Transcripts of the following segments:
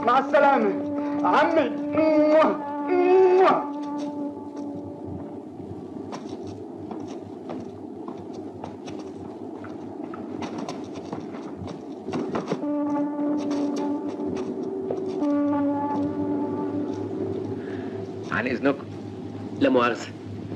مع السلامة عمي موah. موah. عن اذنكم لا مؤاخذة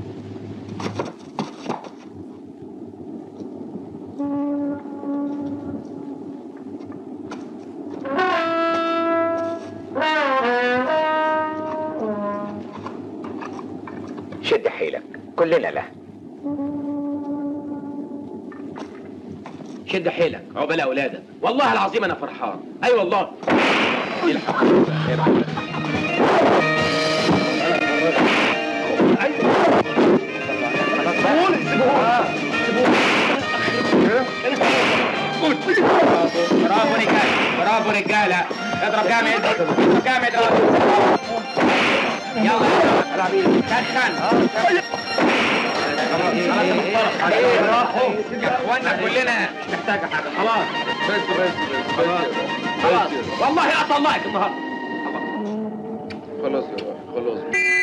شد حيلك كلنا له شد حيلك عقبال اولادك والله العظيم انا فرحان اي أيوة والله برافو رجاله برافو رجاله اضرب جامد اضرب جامد يلا سخن يا اخوانا كلنا محتاجه حاجه خلاص بس بس خلاص خلاص والله اطلعك النهارده خلاص يا روح خلاص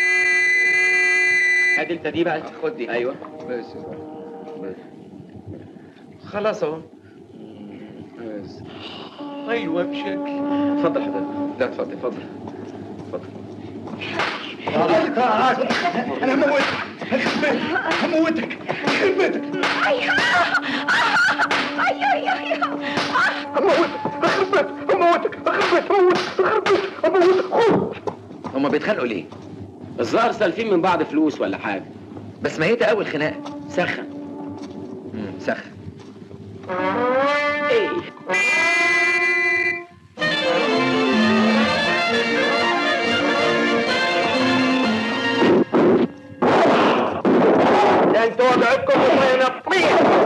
ادي انت دي بقى خد دي ايوه بس يا روح بس خلاص اهو بس ايوه بشكل اتفضل حضرتك لا اتفضل اتفضل اتفضل انا هموتك هموتك يخرب بيتك ايوه ايوه ايوه هموتك اخرب بيتك هموتك اخرب بيتك هموتك اخرب بيتك هموتك خد هما بيتخانقوا ليه الظاهر سالفين من بعض فلوس ولا حاجه بس ميتة اول خناقه سخن مم، سخن ايه ده انتوا وضعكم مطينطين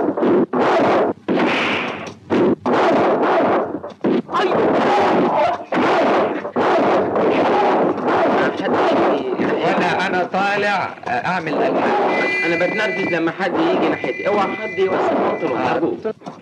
وانا انا طالع اعمل الحان انا بتنرفز لما حد يجي ناحيتي اوعى حد يوسع منطقه ارجوك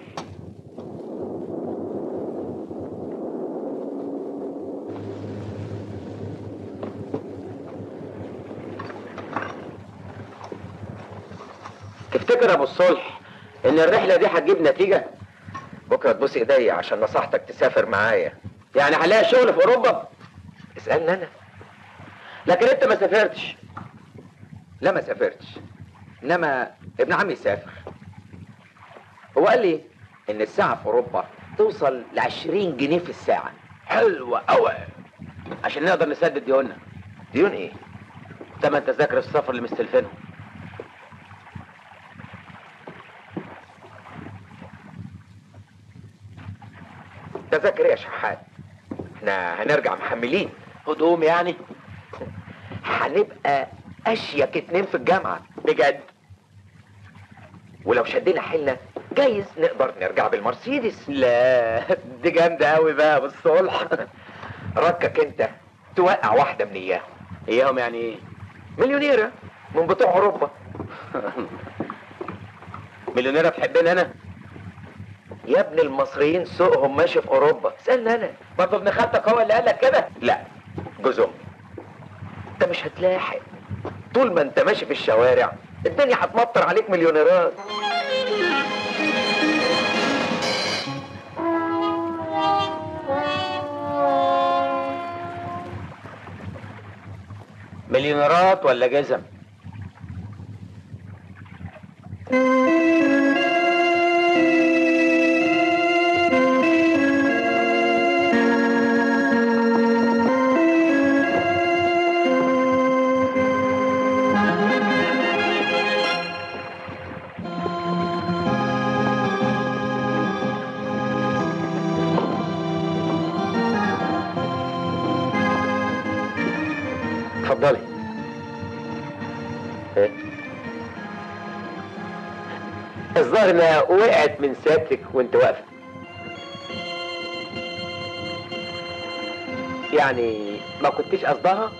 تفتكر يا ابو الصلح ان الرحله دي هتجيب نتيجه بكره تبوس ايديا عشان نصحتك تسافر معايا يعني هلاقي شغل في اوروبا اسالني انا لكن انت ما سافرتش لا ما سافرتش انما ابن عمي سافر هو قال لي ان الساعه في اوروبا توصل ل 20 جنيه في الساعه حلوة قوي عشان نقدر نسدد ديوننا ديون ايه تمن تذاكر السفر اللي مستلفينهم تذاكر ايه يا شحات احنا هنرجع محملين هدوم يعني هنبقى اشيك اتنين في الجامعه بجد ولو شدينا حيلنا جايز نقدر نرجع بالمرسيدس لا دي جامده قوي بقى بالصلح ركك انت توقع واحده من اياهم اياهم يعني ايه مليونيره من بتوع اوروبا مليونيرة تحبني انا يا ابن المصريين سوقهم ماشي في اوروبا اسالني انا برضه ابن خالتك هو اللي قال لك كده لا جوز امي انت مش هتلاحق طول ما انت ماشي في الشوارع الدنيا هتمطر عليك مليونيرات مليونيرات ولا جزم اتفضلي ايه الظاهر انها وقعت من سيادتك وانت واقفه يعني ما كنتش قصدها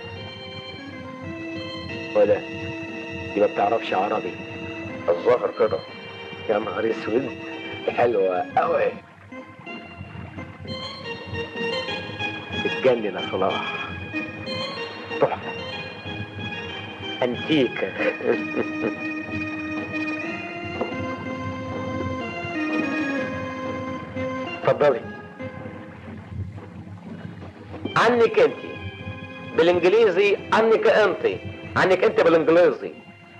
ولا دي ما بتعرفش عربي الظاهر كده يا نهار اسود حلوه قوي تجنن يا صلاح تحفة أنتيكة اتفضلي عنك انت بالانجليزي عنك انت عنك انت بالانجليزي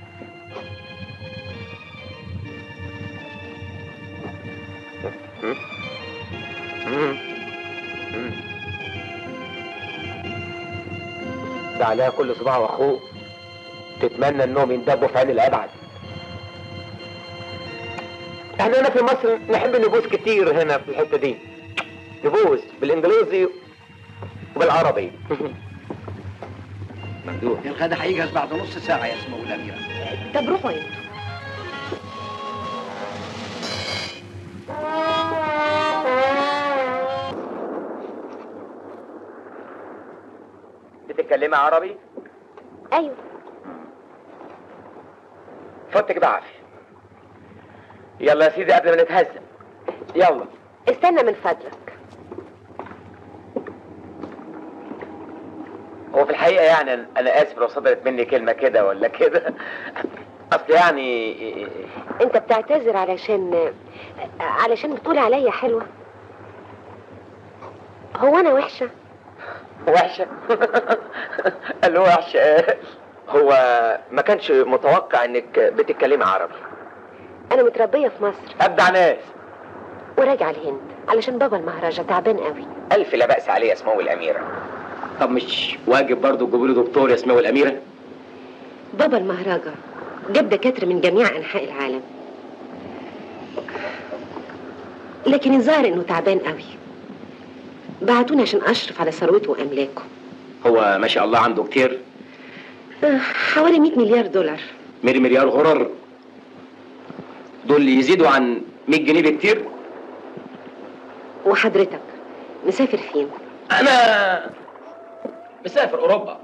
ده عليها كل صباع واخوه تتمنى انهم يندبوا في عين الابعد احنا هنا في مصر نحب نبوس كتير هنا في الحته دي نبوس بالانجليزي وبالعربي ممدوح الغدا هيجهز بعد نص ساعة يا اسمه الأميرة طب روحوا انتوا بتتكلمي عربي ايوه فوتك بعافية يلا يا سيدي قبل ما نتهزم يلا استنى من فضلك هو في الحقيقة يعني أنا آسف لو صدرت مني كلمة كده ولا كده أصل يعني انت بتعتذر علشان علشان بتقول عليا حلوة هو انا وحشة وحشة قال له وحشة هو ما كانش متوقع إنك بتتكلمي عربي انا متربية في مصر أبدع ناس وراجعة الهند علشان بابا المهرجة تعبان قوي ألف لا بأس عليه اسمه الأميرة طب مش واجب برضه تجيبوا له دكتور اسمه الاميره بابا المهرجة جاب دكاترة من جميع انحاء العالم لكن الظاهر انه تعبان قوي بعتوني عشان اشرف على ثروته واملاكه هو ما شاء الله عنده كتير آه، حوالي 100 مليار دولار ميري مليار غرر دول يزيدوا عن 100 جنيه بكتير وحضرتك مسافر فين انا مسافر اوروبا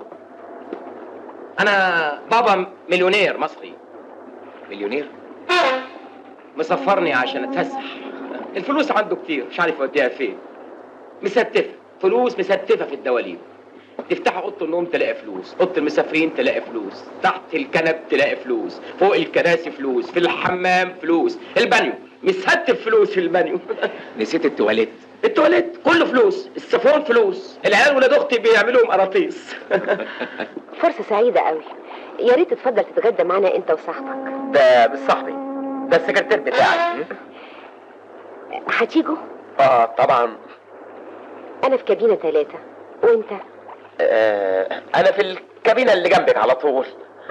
انا بابا مليونير مصري مليونير مسفرني عشان اتفسح الفلوس عنده كتير مش عارف يوديها فين مستفه فلوس مستفه في الدواليب تفتح اوضه النوم تلاقي فلوس اوضه المسافرين تلاقي فلوس تحت الكنب تلاقي فلوس فوق الكراسي فلوس في الحمام فلوس البانيو مستف فلوس في البانيو نسيت التواليت التواليت كله فلوس السفون فلوس العيال ولاد اختي بيعملوا قراطيس فرصة سعيدة قوي يا ريت تتفضل تتغدى معانا انت وصاحبك ده بالصحبي ده السكرتير بتاعي هتيجوا اه طبعا انا في كابينة ثلاثة وانت آه انا في الكابينة اللي جنبك على طول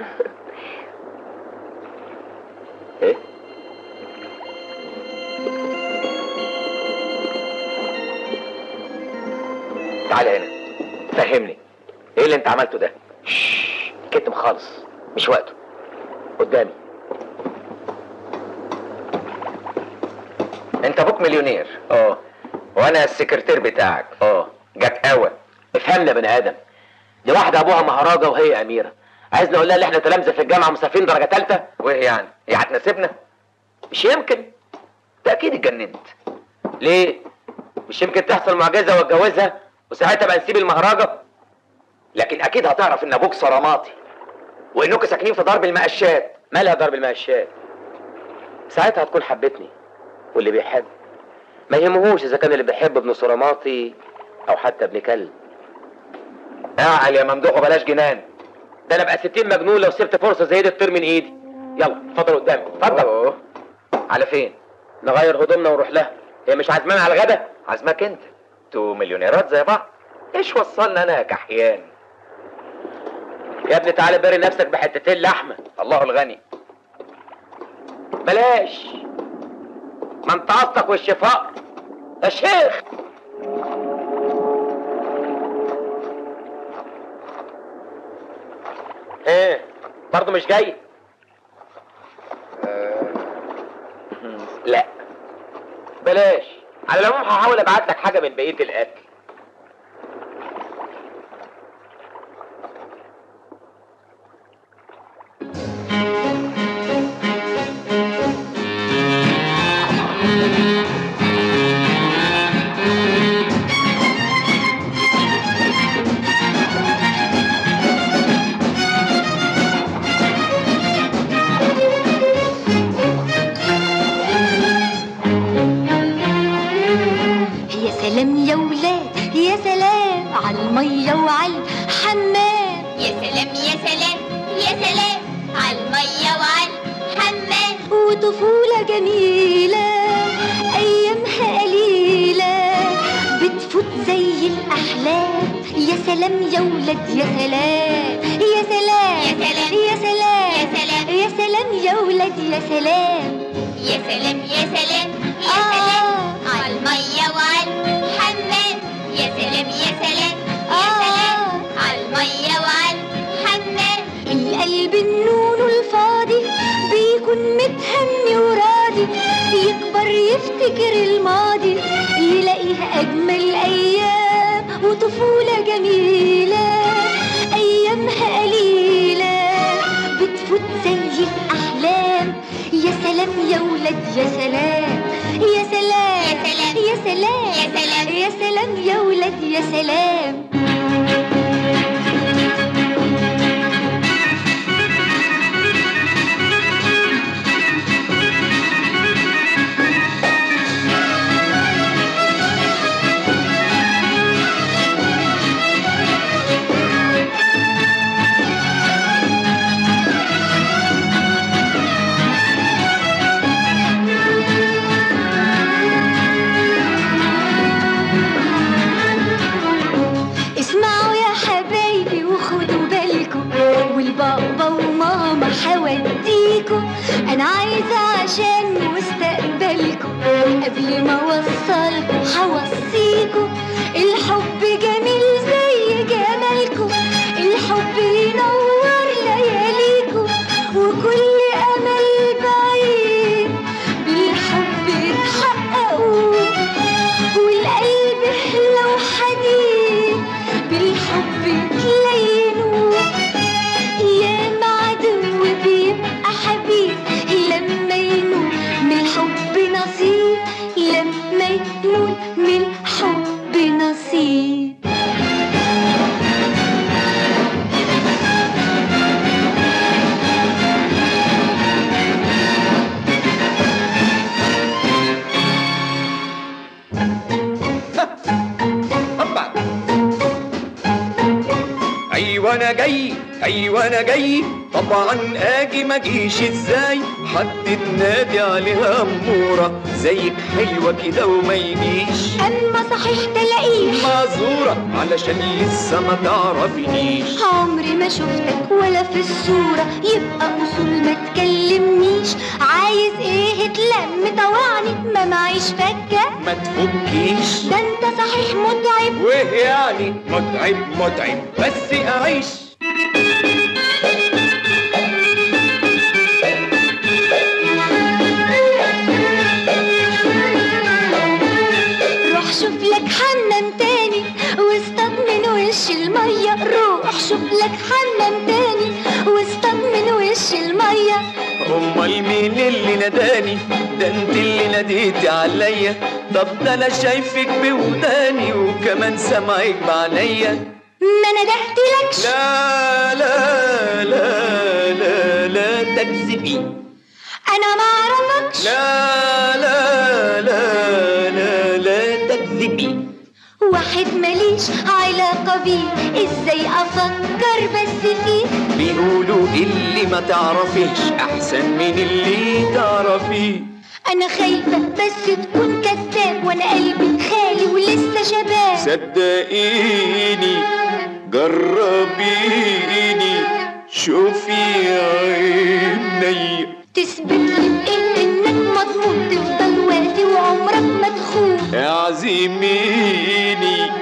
ايه تعال هنا فهمني ايه اللي انت عملته ده شش، كتم خالص مش وقته قدامي انت ابوك مليونير اه وانا السكرتير بتاعك اه جاك قوي افهمنا يا بني ادم دي واحده ابوها مهرجه وهي اميره عايزني اقول لها ان احنا تلامذه في الجامعه مسافرين درجه ثالثه وايه يعني هي هتناسبنا مش يمكن ده اكيد اتجننت ليه مش يمكن تحصل معجزه واتجوزها وساعتها بقى نسيب المهرجه لكن اكيد هتعرف ان ابوك صراماتي وانكم ساكنين في درب المقشات مالها درب المقشات ساعتها هتكون حبتني واللي بيحب ما يهمهوش اذا كان اللي بيحب ابن صراماتي او حتى ابن كلب اعقل يا ممدوح وبلاش جنان ده انا بقى 60 مجنون لو سبت فرصه زي دي تطير من ايدي يلا اتفضل قدامي اتفضل على فين نغير هدومنا ونروح لها هي مش عازمانا على الغدا عازماك انت انتوا مليونيرات زي بعض ايش وصلنا انا يا كحيان يا ابني تعالى باري نفسك بحتتين لحمه الله الغني بلاش ما انت قصدك والشفاء يا شيخ ايه برضه مش جاي لا بلاش على العموم هحاول ابعت لك حاجه من بقيه الاكل عالمية وعالحمام يا سلام يا سلام يا سلام عالمية وعالحمام وطفولة جميلة أيامها قليلة بتفوت زي الأحلام يا سلام يا ولاد يا سلام يا سلام يا سلام. يا سلام يا سلام. يا سلام يا ولاد يا سلام يا سلام يا سلام يا آه. سلام عالمية وعالحمام يا سلام يا سلام يا آه. سلام عالمية وعالحمام القلب النون الفاضي بيكون متهني وراضي يكبر يفتكر الماضي يلاقيها أجمل أيام وطفولة جميلة أيامها قليلة بتفوت زي الأحلام يا سلام يا ولاد يا سلام يا سلام يا سلام. يا سلام يا سلام. يا سلام يا ولاد يا سلام اسمعوا يا حبايبي وخدوا بالكم والبابا وماما حوديكوا انا عايزه عشان مستقبلكم قبل ما اوصلكم حوصيكوا الحب جميل زي جمالكم الحب ينور لياليكم وكل امل بعيد بالحب يتحققوا والقلب لو حديد بالحب تلينه يا معدو بيبقى حبيب لما ينول من الحب نصيب لما ينول من الحب نصيب هبا ايوه انا جاي ايوه انا جاي طبعا اجي ما اجيش ازاي حد تنادي عليها اموره زيك حلوه كده وما يجيش اما صحيح تلاقيه معذوره علشان لسه ما تعرفنيش عمري ما شفتك ولا في الصورة يبقى أصول ما تكلمنيش عايز ايه اتلم طوعني ما معيش فكة ما تفكيش ده انت صحيح متعب وايه يعني متعب متعب بس اعيش روح شوف لك حمام تاني واصطاد من وش المية روح شوف لك حمام تاني واصطاد من وش المية امال مين اللي ناداني ده انت اللي ناديتي عليا طب ده انا شايفك بوداني وكمان سامعك بعينيا ما ندهتلكش لا لا لا لا لا تكذبي انا ما اعرفكش لا لا لا لا لا تكذبي واحد ماليش علاقة بيه ازاي افكر بس فيه بيقولوا اللي ما تعرفيش احسن من اللي تعرفيه انا خايفة بس تكون كذاب وانا قلبي خالي ولسه شباب صدقيني جربيني شوفي عيني تثبت لي بإيه انك مضمون تفضل وافي وعمرك ما تخون اعزميني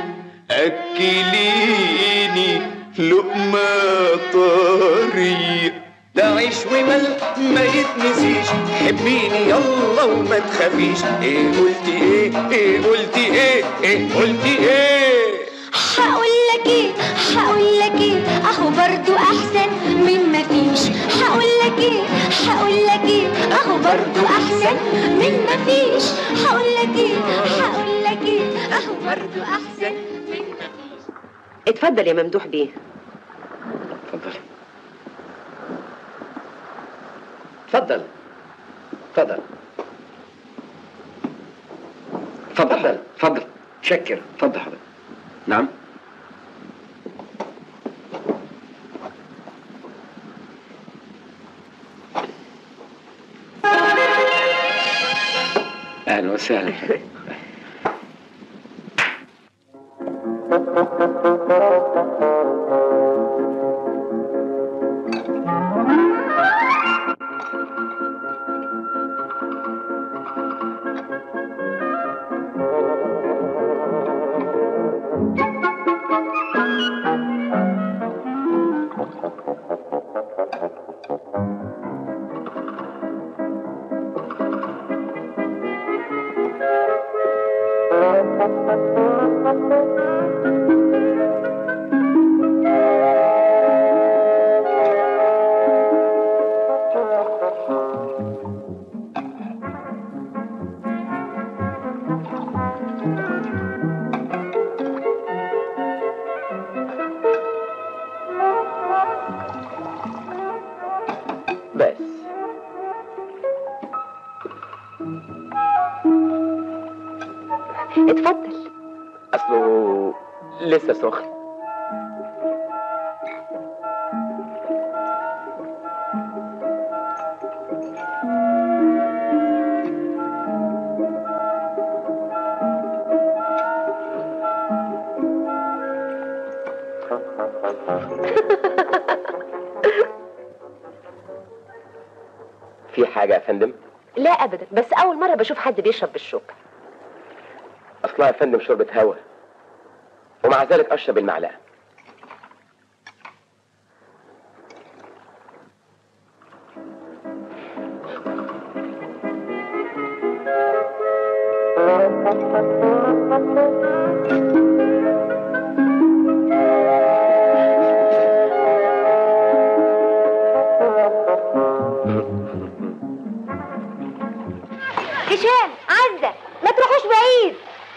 اكليني لقمة طري ده عيش وملح ما يتنسيش حبيني يلا وما تخافيش ايه قلتي ايه ايه قلتي ايه ايه قلتي ايه هقول لك ايه هقول لك ايه اهو برضو احسن من ما فيش هقول لك ايه هقول لك ايه اهو برضو احسن من ما فيش هقول لك ايه هقول لك ايه اهو برضو احسن من ما فيش اتفضل يا ممدوح بيه اتفضل اتفضل اتفضل اتفضل اتفضل شكر اتفضل حضرتك نعم اهلا وسهلا بس اتفضل اصله لسه سخن في حاجة يا فندم؟ لا ابدا بس اول مره بشوف حد بيشرب بالشوكه أصلها يا فندم شوربة هوا ومع ذلك أشرب المعلقة هشام عزة ما تروحوش بعيد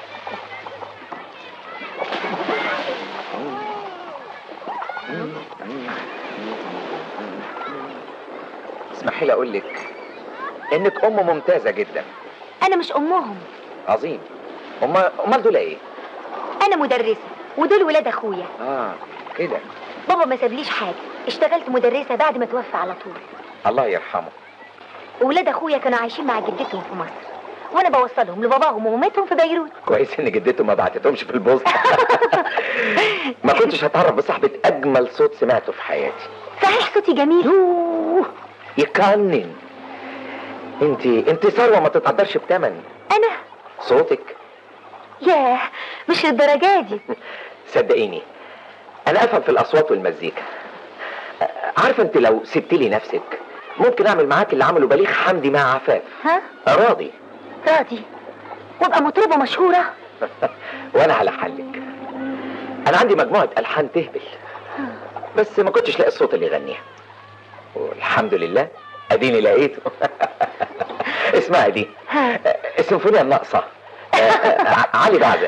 اسمحي لي اقول لك انك ام ممتازه جدا انا مش امهم عظيم امال امال دول ايه انا مدرسة ودول ولاد اخويا اه كده بابا ما سابليش حاجة اشتغلت مدرسة بعد ما توفى على طول الله يرحمه وولاد اخويا كانوا عايشين مع جدتهم في مصر وانا بوصلهم لباباهم ومامتهم في بيروت كويس ان جدته ما بعتتهمش في البوسطه ما كنتش هتعرف بصاحبه اجمل صوت سمعته في حياتي صحيح صوتي جميل يوه، يقنن انت انت ثروه ما تتقدرش بتمن انا صوتك ياه مش للدرجة دي صدقيني انا افهم في الاصوات والمزيكا عارفه انت لو سبت لي نفسك ممكن اعمل معاك اللي عمله بليغ حمدي مع عفاف ها راضي راضي وابقى مطربة مشهورة وانا على حلك انا عندي مجموعه الحان تهبل بس ما كنتش لاقي الصوت اللي يغنيها والحمد لله اديني لقيته اسمعي دي ها السيمفونيه الناقصه علي بعزق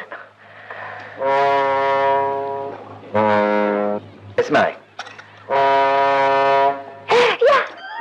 اسمعي يا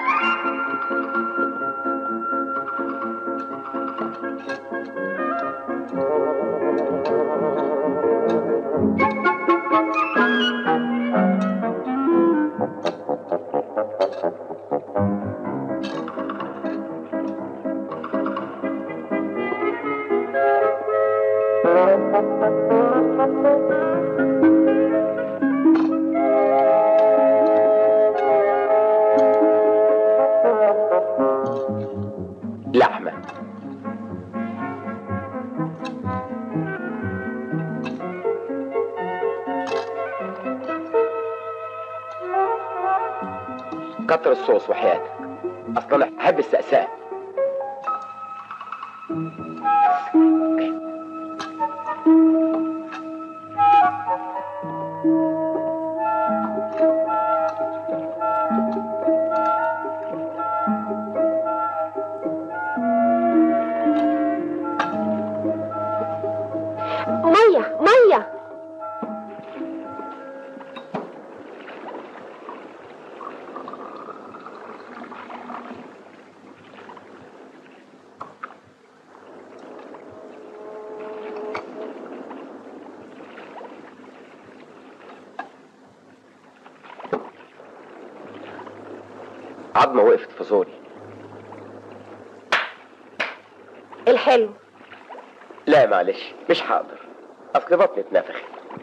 لحمة كتر الصوص وحياتك اصلا انا بحب السقساء ميه ميه عظمة وقفت في زوري الحلو لا معلش مش حاضر اصل بطني اتنفخت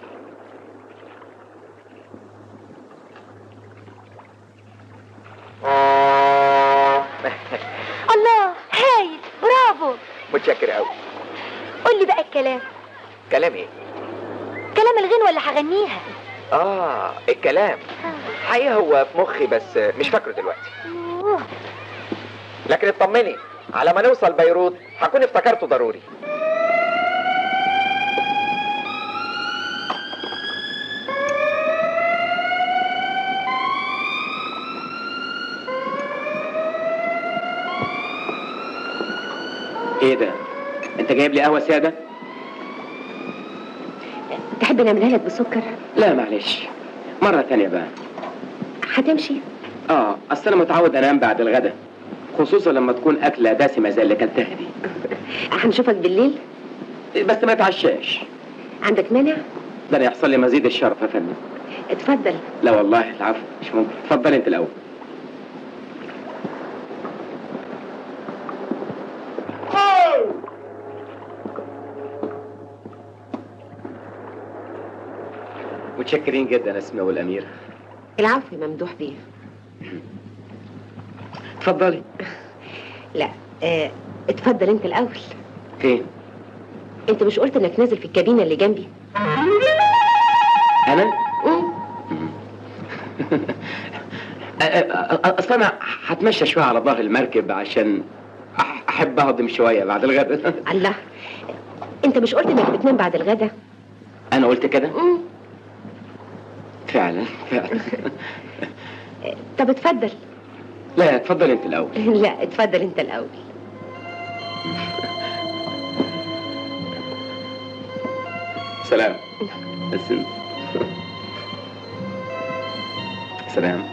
الله هايل برافو متشكر قوي قول لي بقى الكلام كلام ايه كلام الغنوة اللي هغنيها اه الكلام حقيقة هو في مخي بس مش فاكره دلوقتي أوه. لكن اطمني على ما نوصل بيروت هكون افتكرته ضروري ايه ده انت جايب لي قهوه ساده تحب نعملها لك بسكر لا معلش مره تانية بقى هتمشي اه اصل انا متعود انام بعد الغدا خصوصا لما تكون اكله دسمه زي اللي كلتها دي هنشوفك بالليل بس ما اتعشاش عندك مانع ده أنا يحصل لي مزيد الشرف يا فندم اتفضل لا والله العفو مش ممكن اتفضل انت الاول متشكرين جدا اسماء والامير العفو يا ممدوح بيه اتفضلي لا اه اتفضل انت الاول فين انت مش قلت انك نازل في الكابينه اللي جنبي انا مم. أ- أ- أ- اصل انا هتمشى شويه على ظهر المركب عشان أح- احب اهضم شويه بعد الغدا الله انت مش قلت انك بتنام بعد الغدا انا قلت كده مم. فعلا فعلا طب اتفضل لا اتفضل انت الاول لا اتفضل انت الاول سلام بس سلام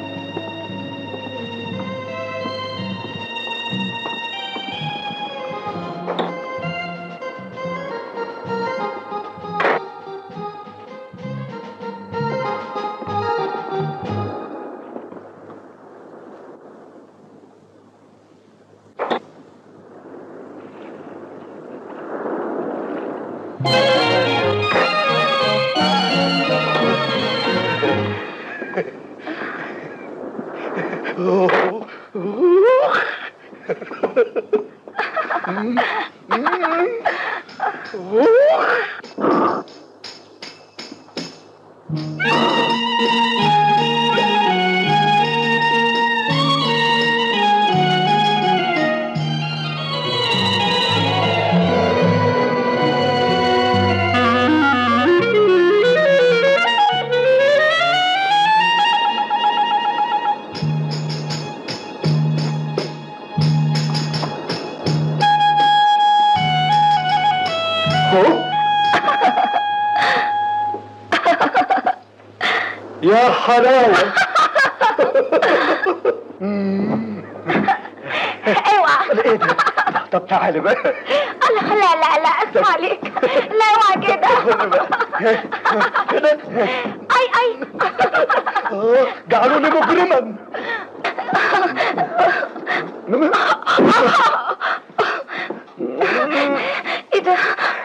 يا حلاوة اوعى ايه ده؟ طب تعالي بقى الله لا لا لا اسمع عليك لا اوعى كده كده اي اي آه، جعلوني مجرما ايه ده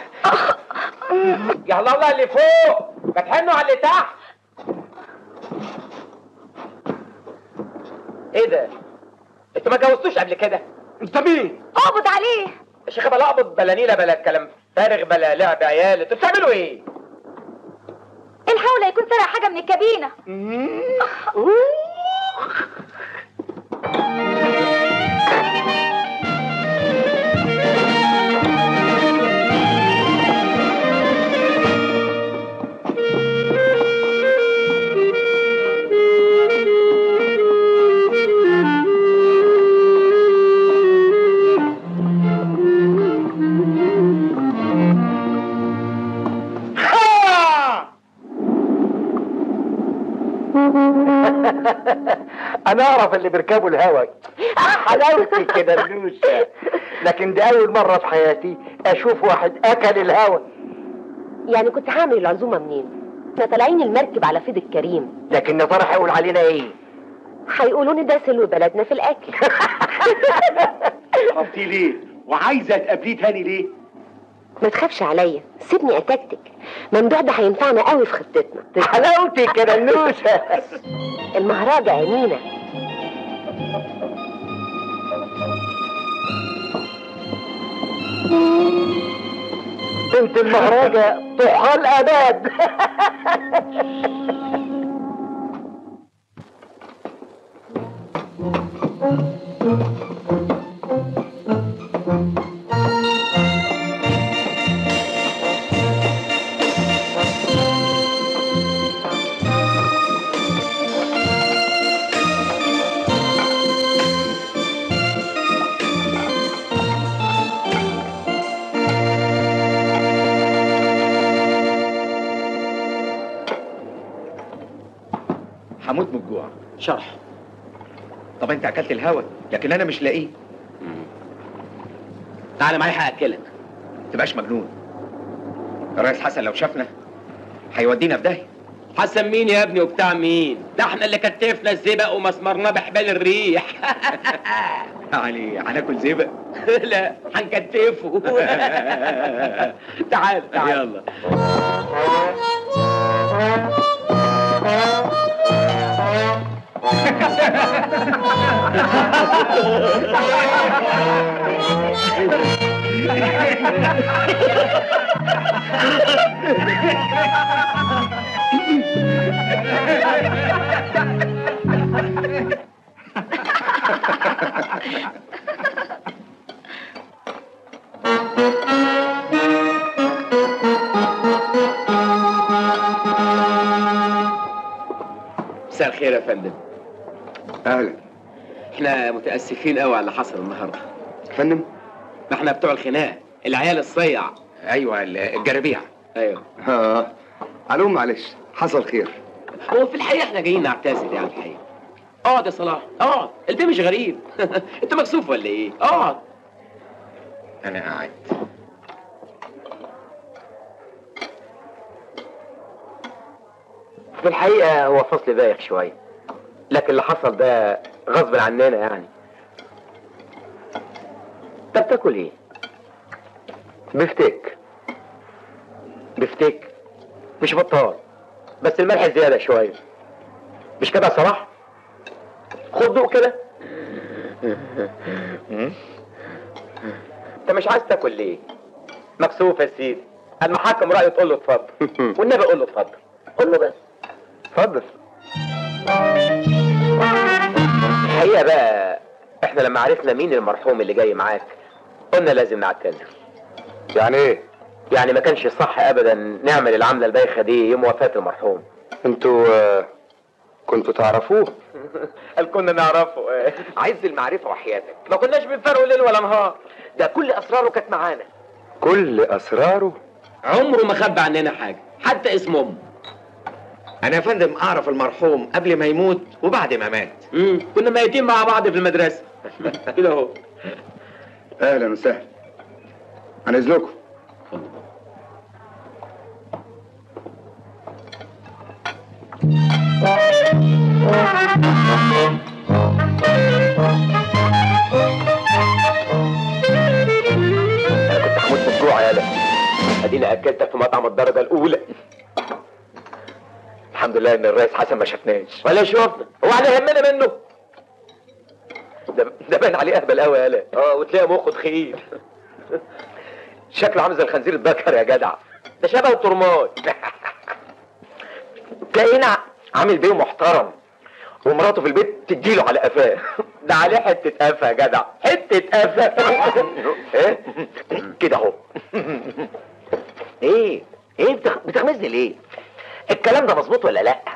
يا الله الله اللي فوق ما تحنوا على اللي تحت ايه ده انتوا ما جوزتوش قبل كده انت مين؟ اقبض عليه يا شيخ بلا اقبض بلا نيله بلا كلام فارغ بلا لعب عيال انتوا بتعملوا ايه الحول يكون سرق حاجه من الكابينه انا اعرف اللي بيركبوا الهوا حلاوتي كده النوشة لكن دي اول مرة في حياتي اشوف واحد اكل الهوا يعني كنت هعمل العزومه منين احنا طالعين المركب على فيض الكريم لكن يا ترى هيقول علينا ايه؟ هيقولوا لي ده سلو بلدنا في الاكل خفتي ليه؟ وعايزه تقابليه تاني ليه ما تخافش عليا سيبني اتكتك ممدوح ده هينفعنا قوي في خطتنا حلاوتك يا ننوشه المهرجة يا مينا بنت المهرجة طحال اباد هموت من الجوع شرح طب انت اكلت الهوا لكن انا مش لاقيه تعالى معايا هاكلك تبقاش مجنون الرئيس حسن لو شافنا هيودينا في داهيه حسن مين يا ابني وبتاع مين ده احنا اللي كتفنا الزبق ومسمرناه بحبال الريح يعني هناكل زبق لا هنكتفه تعال تعال يلا مساء الخير يا فندم اهلا احنا متاسفين قوي على اللي حصل النهارده فندم ما احنا بتوع الخناق العيال الصيع ايوه الجرابيع ايوه اه علوم معلش حصل خير هو في الحقيقه احنا جايين نعتذر يعني الحقيقه اقعد يا صلاح اقعد البيه مش غريب انت مكسوف ولا ايه اقعد انا قاعد في الحقيقة هو فصل بايخ شوية لكن اللي حصل ده غصب عننا يعني طب تاكل ايه؟ بفتيك بفتيك مش بطال بس الملح زيادة شوية مش كده يا صلاح؟ خد دوق كده انت مش عايز تاكل ليه؟ مكسوف يا سيدي المحكم رأيه تقول له اتفضل والنبي قول له اتفضل قول له بس اتفضل الحقيقة بقى احنا لما عرفنا مين المرحوم اللي جاي معاك قلنا لازم نعتذر يعني ايه يعني ما كانش صح ابدا نعمل العملة البايخة دي يوم وفاة المرحوم انتوا آه، كنتوا تعرفوه قال كنا نعرفه ايه عايز المعرفة وحياتك ما كناش بنفرقه ليل ولا نهار ده كل اسراره كانت معانا كل اسراره عمره ما خبى عننا حاجه حتى اسم امه انا يا فندم اعرف المرحوم قبل ما يموت وبعد ما مات مم. كنا ميتين مع بعض في المدرسه كده اهو اهلا وسهلا عن اذنكم انا كنت هموت من الجوع يالا اديني اكلتك في مطعم الدرجة الاولى الحمد لله ان الرئيس حسن ما شافناش ولا شوفنا هو على يهمنا منه ده ده باين عليه اهبل قوي يالا اه وتلاقي مخه تخين شكله عامل زي الخنزير الذكر يا جدع ده شبه الطرماي تلاقينا عامل بيه محترم ومراته في البيت تديله على قفاه ده عليه حته قفا يا جدع حته قفا ايه كده اهو ايه ايه بتغ... بتغمزني ليه الكلام ده مظبوط ولا لا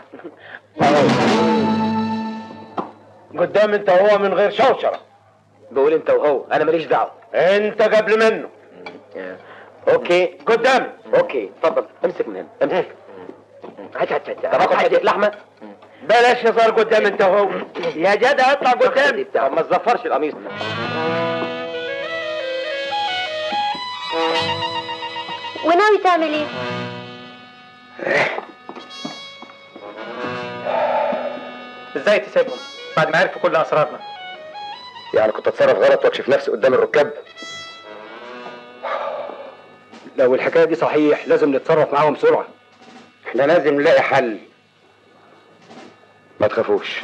قدام انت وهو من غير شوشره بقول انت وهو انا ماليش دعوه انت قبل منه اوكي قدام اوكي اتفضل امسك من هنا امسك هات هات هات طب اخد حته لحمه بلاش هزار قدام انت وهو يا جدع اطلع قدام طب ما تزفرش القميص وناوي تعمل ايه؟ ازاي تسيبهم بعد ما عرفوا كل اسرارنا يعني كنت اتصرف غلط واكشف نفسي قدام الركاب لو الحكايه دي صحيح لازم نتصرف معاهم بسرعه احنا لازم نلاقي حل ما تخافوش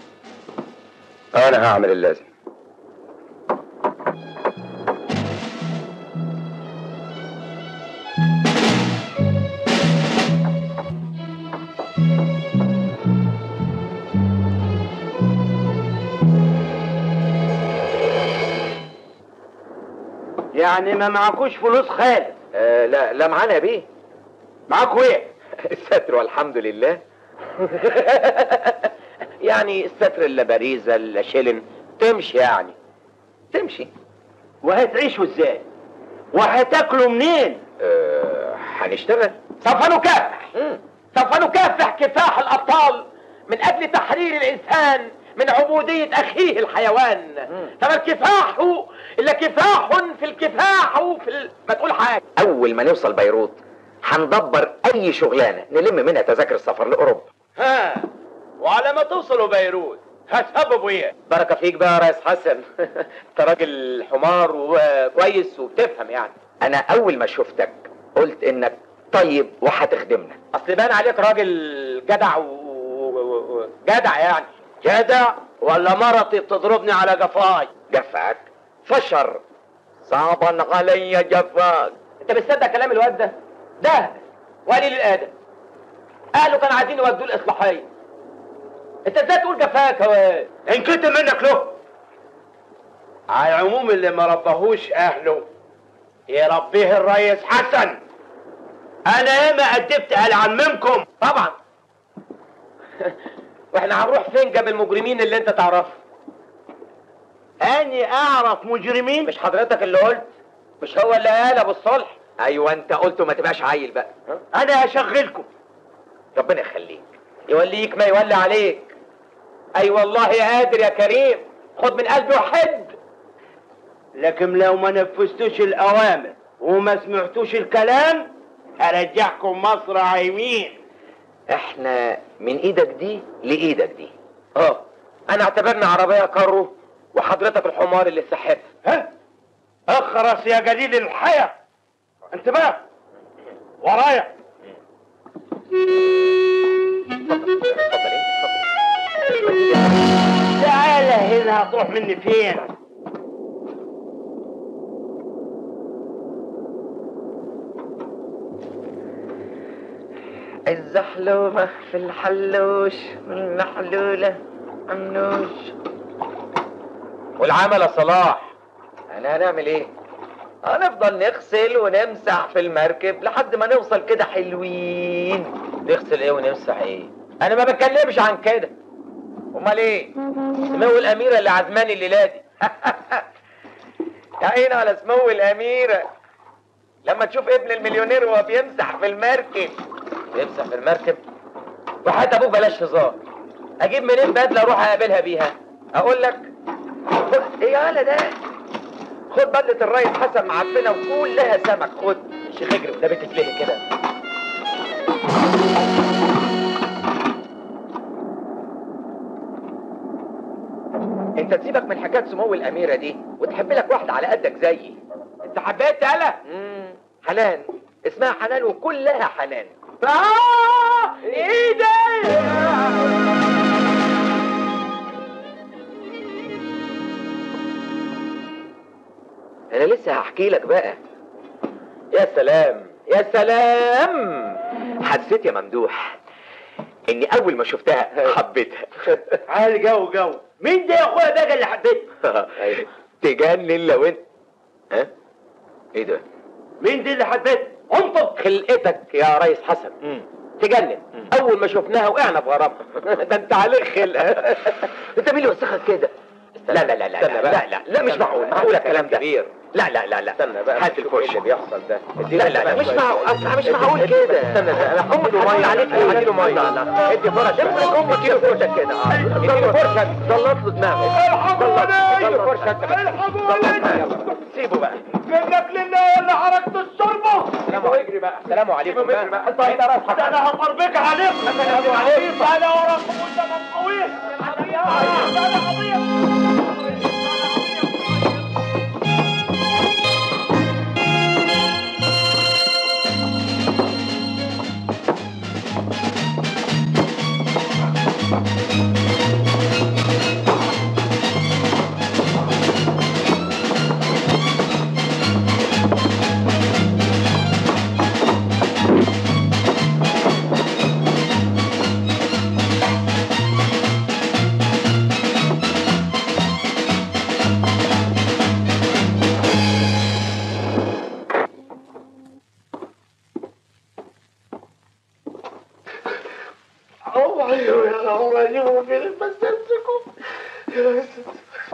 انا هعمل اللازم يعني ما معكوش فلوس خالص آه لا لا معانا يا بيه معاكوا ايه الستر والحمد لله يعني الستر الا باريزه الا شيلن تمشي يعني تمشي وهتعيشوا ازاي وهتاكلوا منين آه هنشتغل سوف نكافح مم. سوف نكافح كفاح الأبطال من أجل تحرير الإنسان من عبودية أخيه الحيوان فما الكفاح إلا كفاح في الكفاح في ال... ما تقول حاجة اول ما نوصل بيروت هندبر اي شغلانه نلم منها تذاكر السفر لاوروبا ها وعلى ما توصلوا بيروت هتسببوا ايه؟ بركة فيك بقى يا ريس حسن انت راجل حمار وكويس وبتفهم يعني انا اول ما شفتك قلت انك طيب وهتخدمنا اصل بان عليك راجل جدع و... و... و... جدع يعني جدع ولا مرتي بتضربني على جفاي جفاك فشر صعبا علي جفاك انت بتصدق كلام الواد ده ده قليل الادب اهله كانوا عايزين يودوه الاصلاحيه انت ازاي تقول جفاك هو ان كنت منك له على العموم اللي ما ربهوش اهله يربيه الريس حسن انا ياما ادبت على عمكم طبعا واحنا هنروح فين جنب المجرمين اللي انت تعرفه اني اعرف مجرمين مش حضرتك اللي قلت مش هو اللي قال ابو الصلح ايوه انت قلت ما تبقاش عيل بقى انا هشغلكم ربنا يخليك يوليك ما يولي عليك اي والله قادر يا كريم خد من قلبي وحد لكن لو ما نفذتوش الاوامر وما سمعتوش الكلام هرجعكم مصر عايمين احنا من ايدك دي لايدك دي اه انا اعتبرني عربيه كارو وحضرتك الحمار اللي سحبها ها اخرس يا جليل الحياة انتباه ورايا تعالى هنا هتروح مني فين الزحلومة في الحلوش والمحلولة عنوش والعمل يا صلاح انا هنعمل ايه هنفضل نغسل ونمسح في المركب لحد ما نوصل كده حلوين نغسل ايه ونمسح ايه انا ما بتكلمش عن كده امال ايه سمو الاميره اللي عزماني الليله دي يا عيني على سمو الاميره لما تشوف ابن المليونير وهو بيمسح في المركب يمسح في المركب وحتى ابوك بلاش هزار اجيب منين بدله اروح اقابلها بيها اقول لك خد ايه يالا ده خد بدلة الريس حسن معفنة وكلها سمك خد شيخ اجرب ده بتتلهي كده انت تسيبك من حكاية سمو الاميرة دي وتحب لك واحدة على قدك زيي انت حبيت يالا مم، حنان اسمها حنان وكلها حنان آه ايه ده انا لسه هحكي لك بقى يا سلام يا سلام حسيت يا ممدوح اني اول ما شفتها حبيتها عالي جو جو مين ده يا اخويا ده اللي حبيته تجنن لو انت ها ايه ده مين دي اللي حبيته انطق خلقتك يا ريس حسن تجنن اول ما شفناها وقعنا في غرامها ده انت عليك خلقه انت مين اللي وسخك كده لا لا لا لا استنى لا بقى. لا لا, لا مش استنى معقول بقى. معقول الكلام ده كبير. لا لا لا لا استنى بقى هات نشوف ايه الفرشه اللي بيحصل ده لا لا لا مش معقول أصل مش معقول كده استنى ده انا امك له ميه عليك اديله ميه لا لا ادي فرشه امك امك كيلو فرشه كده اه اديله فرشه ضلط له دماغك الحقوني اديله فرشه انت الحقوني سيبه بقى منك لله ولا حركة الشربة سلام اجري بقى سلام عليكم بقى انت هنا راس ده انا هطربك عليك انا عليك انا وراكم وانت منقويه انا قضيه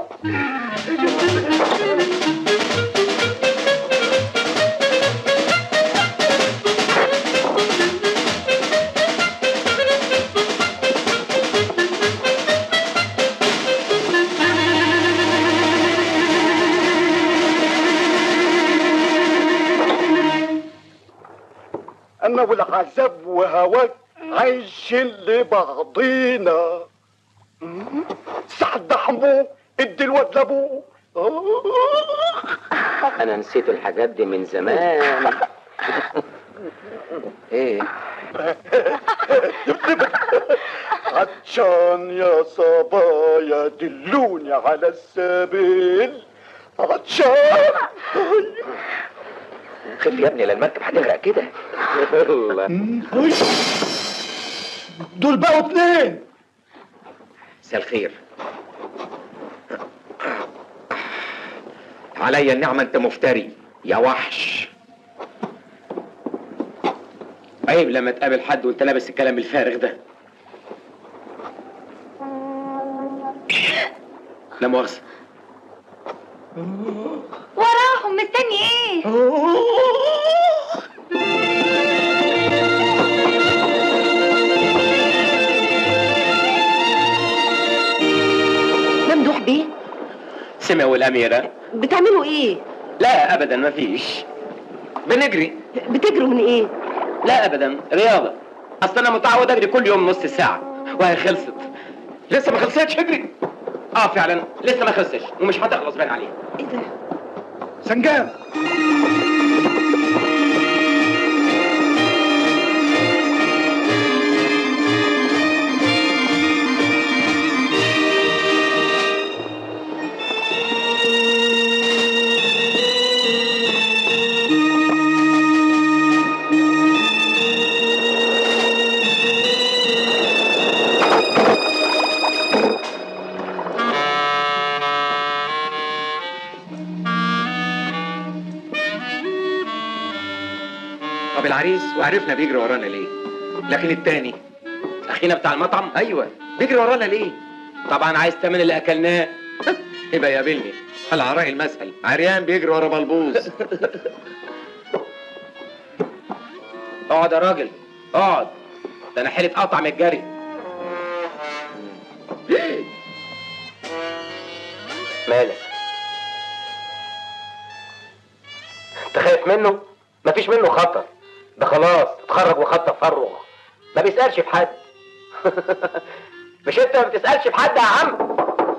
انا والعذاب وهواك عايشين لبعضينا سعد حمو ادي الواد لابوه انا نسيت الحاجات دي من زمان ايه عطشان يا صبايا دلوني على السبيل عطشان خف يا ابني لا المركب هتغرق كده دول بقوا اتنين مساء الخير عليا النعمة انت مفتري يا وحش عيب لما تقابل حد وانت لابس الكلام الفارغ ده لا مؤاخذة وراهم مستني ايه ممدوح بيه سمعوا الأميرة بتعملوا ايه لا أبدا ما فيش بنجري بتجروا من ايه لا أبدا رياضة أصل أنا متعود أجري كل يوم نص ساعة وهي خلصت لسه ما خلصتش اجري اه فعلا لسه ما خلصتش ومش هتخلص باين عليها ايه ده سنجاب طب العريس وعرفنا بيجري ورانا ليه لكن التاني اخينا بتاع المطعم ايوه بيجري ورانا ليه طبعا عايز تمن اللي اكلناه يبقى يقابلني العراء المسهل عريان بيجري ورا بلبوز اقعد يا راجل اقعد ده انا حيلة قطع من الجري مالك انت خايف منه مفيش منه خطر ده خلاص اتخرج وخد تفرغ ما بيسألش في حد مش انت ما بتسألش في حد يا عم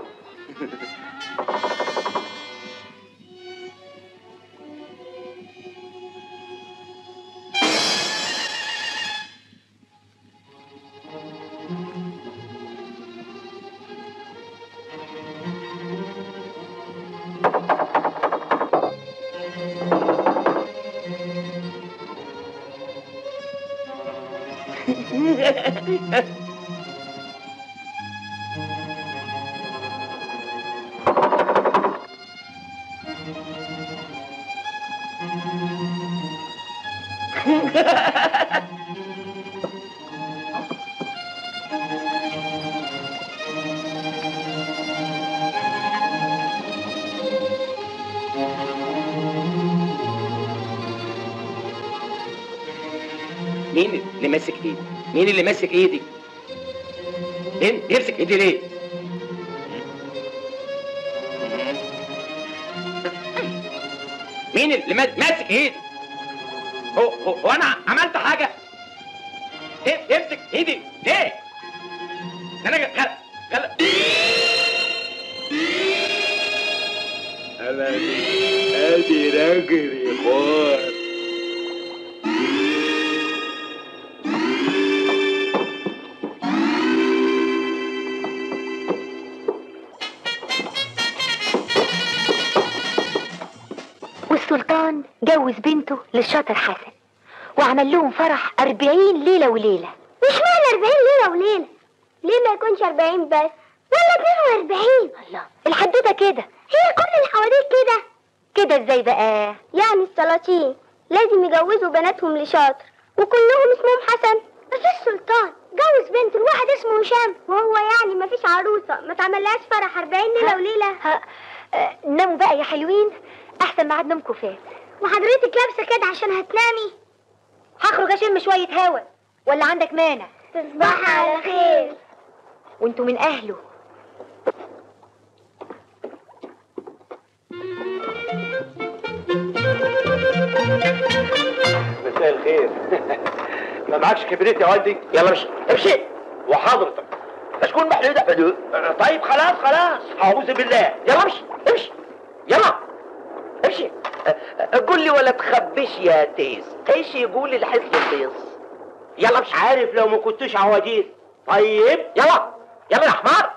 مين اللي ماسك ايدي مين اللي ماسك ايدي مين يمسك ايدي ليه مين اللي ما- ماسك ايدي هو هو, هو انا عملت حاجه إيه؟ يمسك ايدي ليه انا غل... غل... انا ادي راجل خار والسلطان جوز بنته للشاطر حسن وعمل لهم فرح أربعين ليلة وليلة مش معنى 40 ليلة وليلة ليه ما يكونش 40 بس ولا 42 الله الحدوتة كده هي كل الحواديت كده كده ازاي بقى يعني السلاطين لازم يجوزوا بناتهم لشاطر وكلهم اسمهم حسن بس السلطان جوز بنت الواحد اسمه هشام وهو يعني مفيش عروسه ما تعملهاش فرح 40 ليله وليله ها آه، ناموا بقى يا حلوين احسن ميعاد نومكم فات وحضرتك لابسه كده عشان هتنامي هخرج اشم شويه هوا ولا عندك مانع تصبحي على خير وانتوا من اهله مساء الخير ما معكش كبريت يا والدي يلا امشي امشي وحضرتك تكون محدودة حدود طيب خلاص خلاص اعوذ بالله يلا امشي امشي يلا امشي قول لي ولا تخبيش يا تيس ايش يقول الحس البيض يلا مش عارف لو ما كنتوش عواجيز طيب يلا يلا يا حمار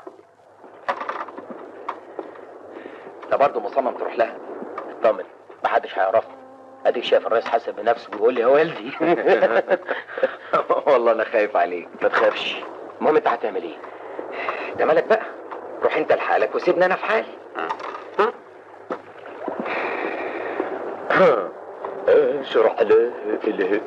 انت برضه مصمم تروح لها اطمن محدش هيعرفني اديك شايف الرئيس حسن بنفسه بيقول لي يا والدي والله انا خايف عليك ما تخافش المهم انت هتعمل ايه ده مالك بقى روح انت لحالك وسيبني انا في حالي اشرح له له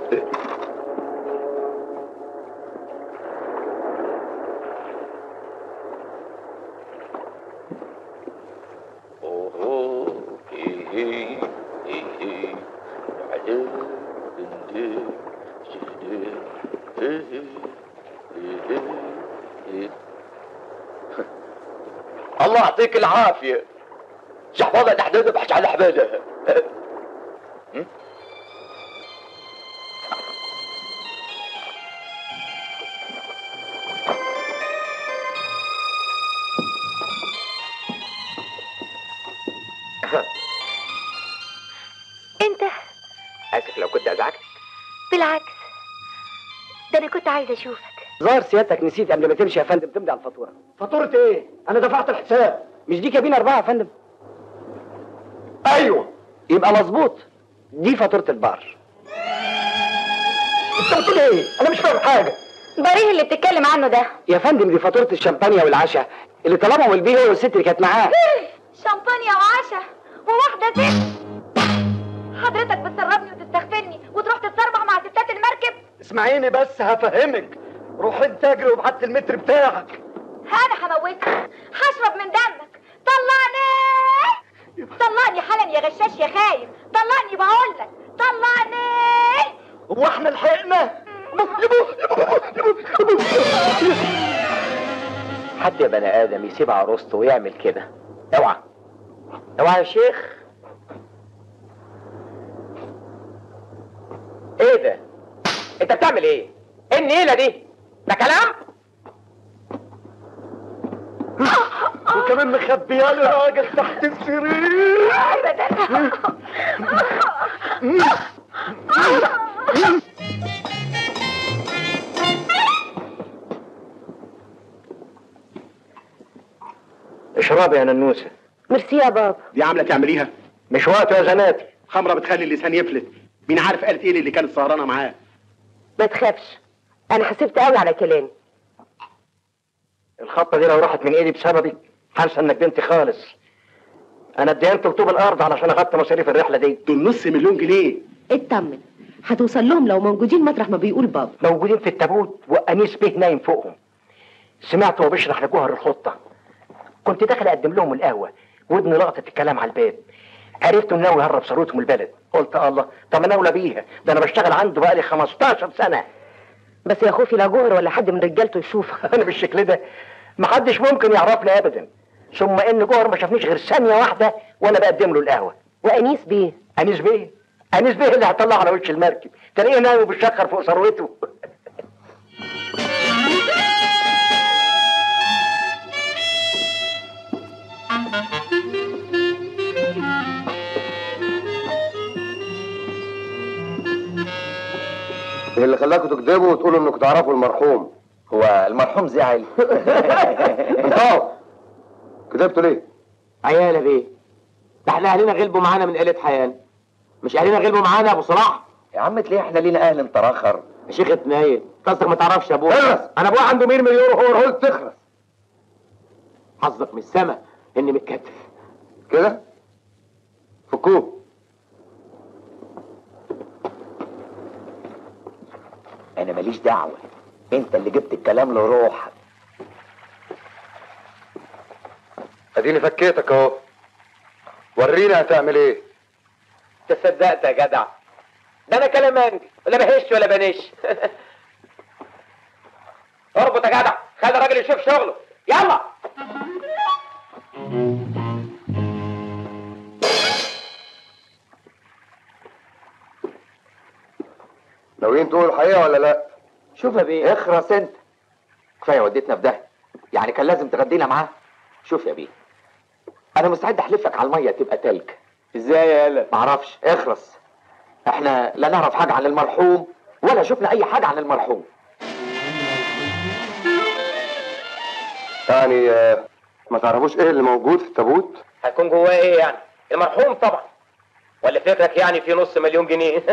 الله يعطيك العافية شحبابة تحديد بحش على حبالها انت اسف لو كنت ازعجتك بالعكس ده انا كنت عايزه اشوفك ظاهر سيادتك نسيت قبل ما تمشي يا فندم تمضي على الفاتوره فاتوره ايه انا دفعت الحساب مش دي كابين اربعه يا فندم ايوه يبقى مظبوط دي فاتوره البار انت بتقول ايه انا مش فاهم حاجه بريه اللي بتتكلم عنه ده يا فندم دي فاتوره الشمبانيا والعشاء اللي طلبها والبيه هو والست اللي كانت معاه شمبانيا وعشاء وواحده ست حضرتك بتسربني وتستغفلني وتروح تتصربح مع ستات المركب اسمعيني بس هفهمك روح انت اجري وابعت المتر بتاعك انا هموتك هشرب من دمك طلعني طلعني حالا يا غشاش يا خايف طلعني بقول لك طلعني هو احنا لحقنا حد يا بني ادم يسيب عروسته ويعمل كده اوعى اوعى يا شيخ ايه ده انت بتعمل ايه ايه النيله دي ده كلام وكمان مخبيه لي راجل تحت السرير اشربي يا ننوسه ميرسي يا بابا دي عامله تعمليها مش وقته يا زناتي خمره بتخلي اللسان يفلت مين عارف قالت ايه اللي كانت سهرانه معاه ما تخافش انا حسبت قوي على كلامي الخطه دي لو راحت من ايدي بسببك هنسى انك بنتي خالص انا ادينت طوب الارض علشان اغطي مصاريف الرحله دي دول نص مليون جنيه اطمن هتوصل لهم لو موجودين مطرح ما بيقول بابا موجودين في التابوت وانيس بيه نايم فوقهم سمعت وهو بيشرح لجوهر الخطه كنت داخل اقدم لهم القهوه ودني لقطت الكلام على الباب عرفت انه ناوي يهرب ثروتهم البلد قلت الله طب انا اولى بيها ده انا بشتغل عنده بقالي 15 سنه بس يا خوفي لا جوهر ولا حد من رجالته يشوفك انا بالشكل ده محدش ممكن يعرفني ابدا ثم ان جوهر ما شافنيش غير ثانيه واحده وانا بقدم له القهوه وانيس بيه انيس بيه انيس بيه اللي هطلع على وش المركب تلاقيه نايم وبيشخر فوق ثروته ايه اللي خلاكوا تكذبوا وتقولوا انكم تعرفوا المرحوم هو المرحوم زعل انتوا كذبتوا ليه عيالة بيه ده احنا اهلنا غلبوا معانا من قلة حيان مش اهلنا غلبوا معانا يا ابو صلاح يا عم تلاقي احنا لينا اهل انت راخر يا شيخ اتنايل قصدك ما تعرفش يا ابويا اخرس انا ابويا عنده 100 مليون وهو قلت تخرس حظك من السما اني متكتف كده فكوه انا ماليش دعوه انت اللي جبت الكلام لروحك اديني فكيتك اهو ورينا هتعمل ايه تصدقت يا جدع ده انا كلامنجي ولا بهش ولا بنش اربط يا جدع خلي الراجل يشوف شغله يلا ناويين تقولوا الحقيقه ولا لا شوف يا بيه اخرس انت كفايه وديتنا في ده يعني كان لازم تغدينا معاه شوف يا بيه انا مستعد احلفك على الميه تبقى تلج ازاي يا هلا معرفش اخرس احنا لا نعرف حاجه عن المرحوم ولا شفنا اي حاجه عن المرحوم يعني آه، ما تعرفوش ايه اللي موجود في التابوت هيكون جواه ايه يعني المرحوم طبعا ولا فكرك يعني في نص مليون جنيه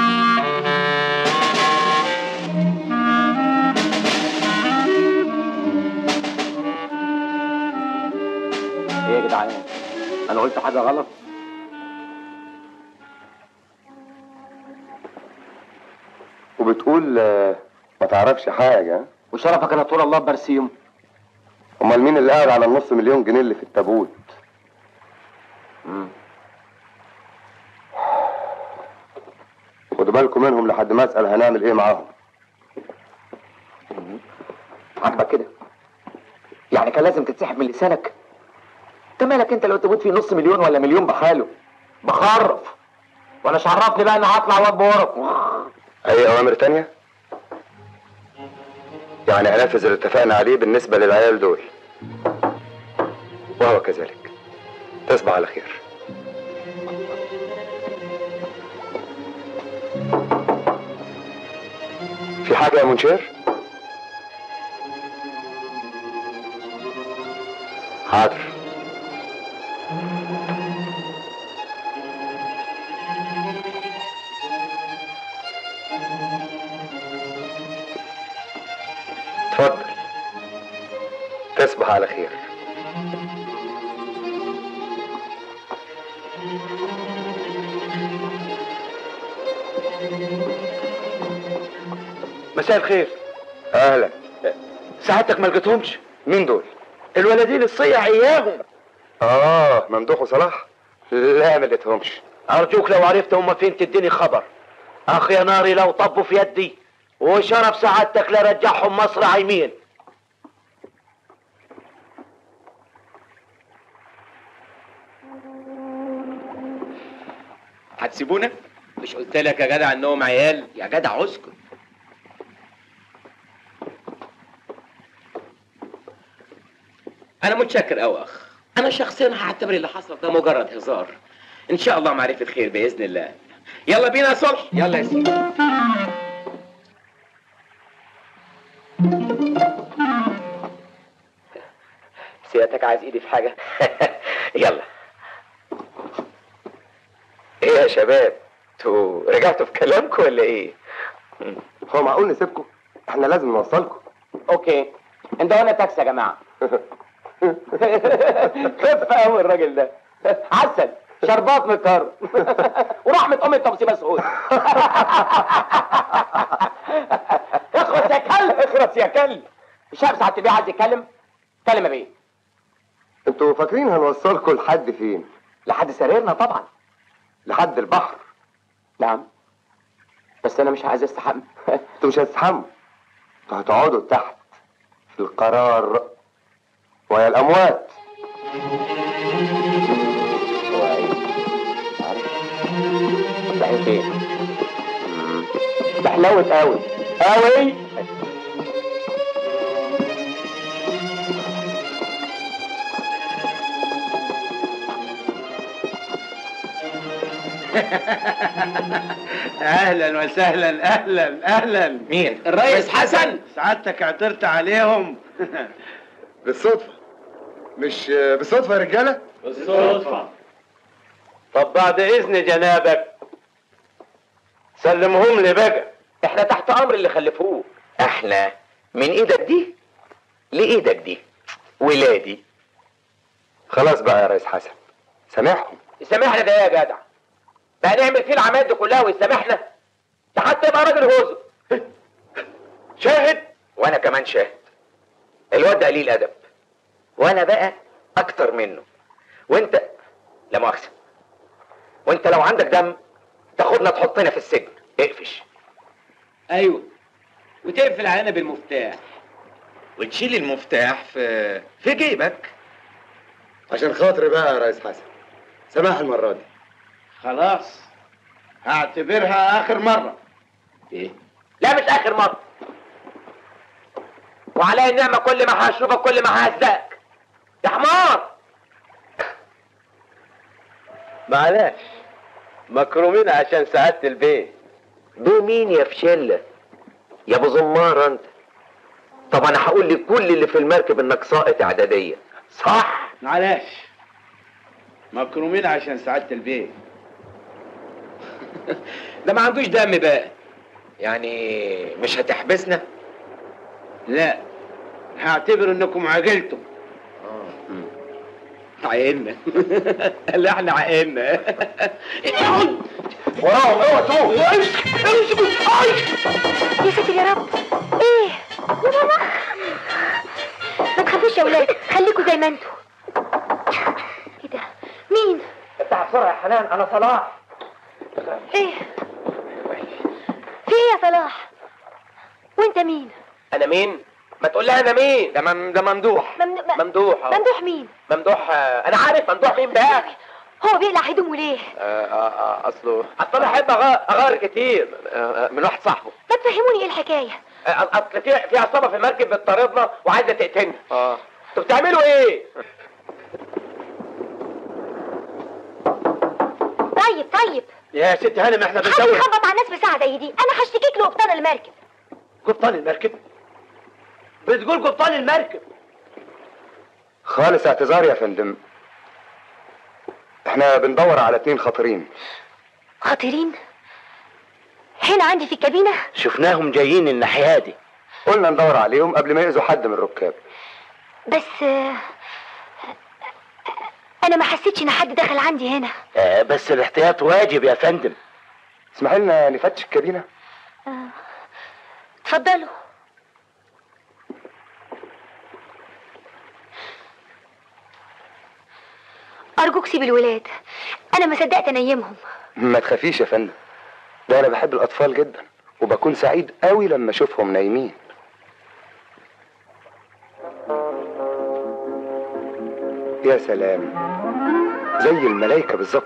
ايه يا جدعان انا قلت حاجه غلط وبتقول آه، ما تعرفش حاجه ها؟ وشرفك انا طول الله برسيم امال مين اللي قاعد على النص مليون جنيه اللي في التابوت خدوا بالكم منهم لحد ما اسال هنعمل ايه معاهم عاجبك كده يعني كان لازم تتسحب من لسانك انت مالك انت لو تموت فيه نص مليون ولا مليون بحاله بخرف وانا مش عرفني بقى اني هطلع واد بورق اي اوامر تانية يعني هنفذ اللي اتفقنا عليه بالنسبه للعيال دول وهو كذلك تصبح على خير في حاجه يا منشير حاضر اتفضل تصبح على خير مساء الخير اهلا سعادتك ما لقيتهمش مين دول الولدين الصيع اياهم اه ممدوح وصلاح لا ما لقيتهمش ارجوك لو عرفت هما فين تديني خبر اخ يا ناري لو طبوا في يدي وشرف سعادتك لرجعهم مصر عايمين هتسيبونا؟ مش قلت لك يا جدع انهم عيال؟ يا جدع اسكت انا متشكر قوي اخ انا شخصيا هعتبر اللي حصل ده مجرد هزار ان شاء الله معرفه خير باذن الله يلا بينا يا صلح يلا يا سيدي سيادتك عايز ايدي في حاجه يلا ايه يا شباب انتوا رجعتوا في كلامكم ولا ايه هو معقول نسيبكم احنا لازم نوصلكم اوكي انت وانا تاكسي يا جماعه خف قوي الراجل ده عسل شربات مكر ورحمة أمي التمصي مسعود اخرس يا كلب اخرس يا كلب مش عارف ساعة بيه عايز يتكلم كلم يا بيه انتوا فاكرين هنوصلكم لحد فين لحد سريرنا طبعا لحد البحر نعم بس أنا مش عايز استحمى انتوا مش هتستحموا انتوا هتقعدوا تحت في القرار ويا الاموات صحيح فين ده حلوت قوي قوي اهلا وسهلا اهلا اهلا مين الريس حسن سعادتك اعترت عليهم بالصدفه مش بالصدفه يا رجاله بالصدفة طب بعد إذن جنابك سلمهم لي بقى احنا تحت امر اللي خلفوه احنا من ايدك دي لايدك دي ولادي خلاص بقى يا ريس حسن سامحهم يسامحنا ده إيه يا جدع بقى نعمل فيه العماد دي كلها ويسامحنا ده حتى يبقى راجل هوزو شاهد وانا كمان شاهد الواد ده قليل ادب وانا بقى اكتر منه وانت لا مؤاخذه وانت لو عندك دم تاخدنا تحطنا في السجن اقفش ايوه وتقفل علينا بالمفتاح وتشيل المفتاح في في جيبك عشان خاطري بقى يا ريس حسن سماح المرة دي خلاص هعتبرها اخر مرة ايه لا مش اخر مرة وعلي النعمة كل ما هشوفك كل ما ههزقك يا حمار معلش مكرومين عشان سعادة البيت بيه مين يا فشلة يا ابو زمار انت طب انا هقول لكل اللي في المركب انك ساقط اعداديه صح معلش مكرومين عشان سعادة البيت ده ما عندوش دم بقى يعني مش هتحبسنا لا هعتبر انكم عجلتم عقلنا لا احنا عقلنا وراهم اوعى تقوم يا ساتر يا رب ايه يا ماما ما تخافوش يا ولاد خليكوا زي ما انتوا ايه ده مين افتح بسرعة يا حنان انا صلاح ايه في ايه يا صلاح وانت مين انا مين ما تقول لها انا مين ده مم... ده ممدوح ممن... م... ممدوح أهو. ممدوح مين ممدوح آه، انا عارف ممدوح مين بقى هو بيقلع هدومه ليه آه، آه، آه، اصله اصل انا احب أغ- اغير كتير آه، آه، من واحد صاحبه ما تفهموني ايه الحكايه آه، اصل في في عصابه في المركب بتطاردنا وعايزه تقتلنا اه انتوا بتعملوا ايه؟ طيب طيب يا ست هانم احنا حد بنسوي يخبط على الناس بساعة زي دي انا هشتكيك لقبطان المركب قبطان المركب بتقول قبطان المركب خالص اعتذار يا فندم احنا بندور على اتنين خطرين خطيرين هنا عندي في الكابينة شفناهم جايين الناحية دي قلنا ندور عليهم قبل ما يأذوا حد من الركاب بس آه، انا ما حسيتش ان حد دخل عندي هنا آه بس الاحتياط واجب يا فندم اسمح لنا نفتش الكابينة آه، اتفضلوا ارجوك سيب الولاد انا ما صدقت انيمهم ما تخافيش يا فندم ده انا بحب الاطفال جدا وبكون سعيد قوي لما اشوفهم نايمين يا سلام زي الملايكة بالظبط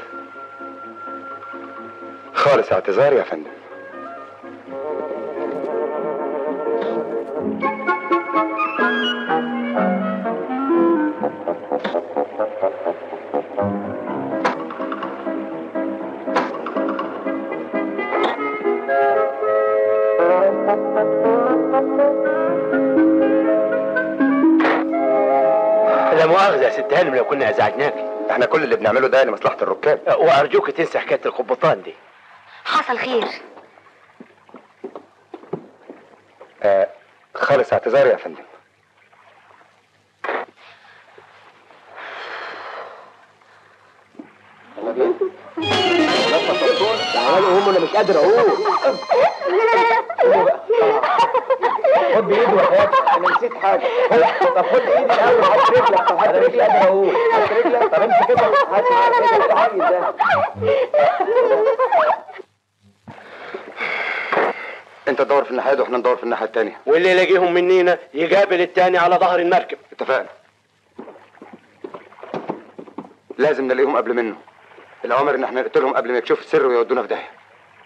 خالص اعتذار يا فندم لا مؤاخذة يا ست هانم لو كنا ازعجناك احنا كل اللي بنعمله ده لمصلحة الركاب آه، وارجوك تنسى حكاية القبطان دي حصل خير آه خالص اعتذار يا فندم هم انا مش قادر اقول خد بايدي وحياتك انا نسيت حاجه طب خد بايدي الاول حط رجلك طب حط رجلي قادر اقول حط رجلك طب امسك كده هات ايه العجل ده انت تدور في الناحية دي واحنا ندور في الناحية التانية واللي يلاقيهم منينا يقابل التاني على ظهر المركب اتفقنا لازم نلاقيهم قبل منه الأوامر إن احنا نقتلهم قبل ما يكشفوا السر ويودونا في داهية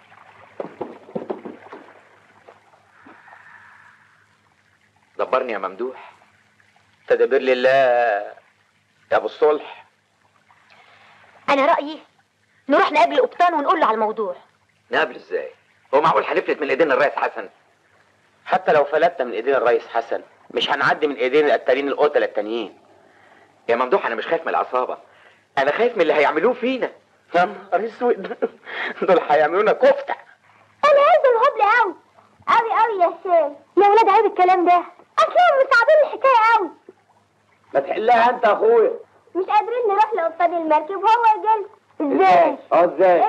دبرني يا ممدوح تدبير لله يا ابو الصلح انا رايي نروح نقابل القبطان ونقول له على الموضوع نقابل ازاي هو معقول هنفلت من ايدين الرئيس حسن حتى لو فلتنا من ايدين الرئيس حسن مش هنعدي من ايدين القتالين القتلة التانيين يا ممدوح انا مش خايف من العصابه انا خايف من اللي هيعملوه فينا يا نهار اسود دول هيعملونا كفته انا قلبي مهبل قوي قوي قوي يا هشام يا ولاد عيب الكلام ده اصلا مصعبين الحكايه قوي ما تحلها انت يا اخويا مش قادرين نروح لقبطان المركب وهو يجي ازاي اه ازاي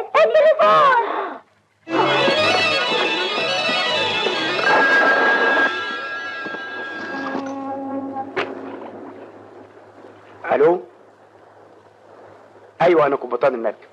التليفون الو ايوه انا قبطان المركب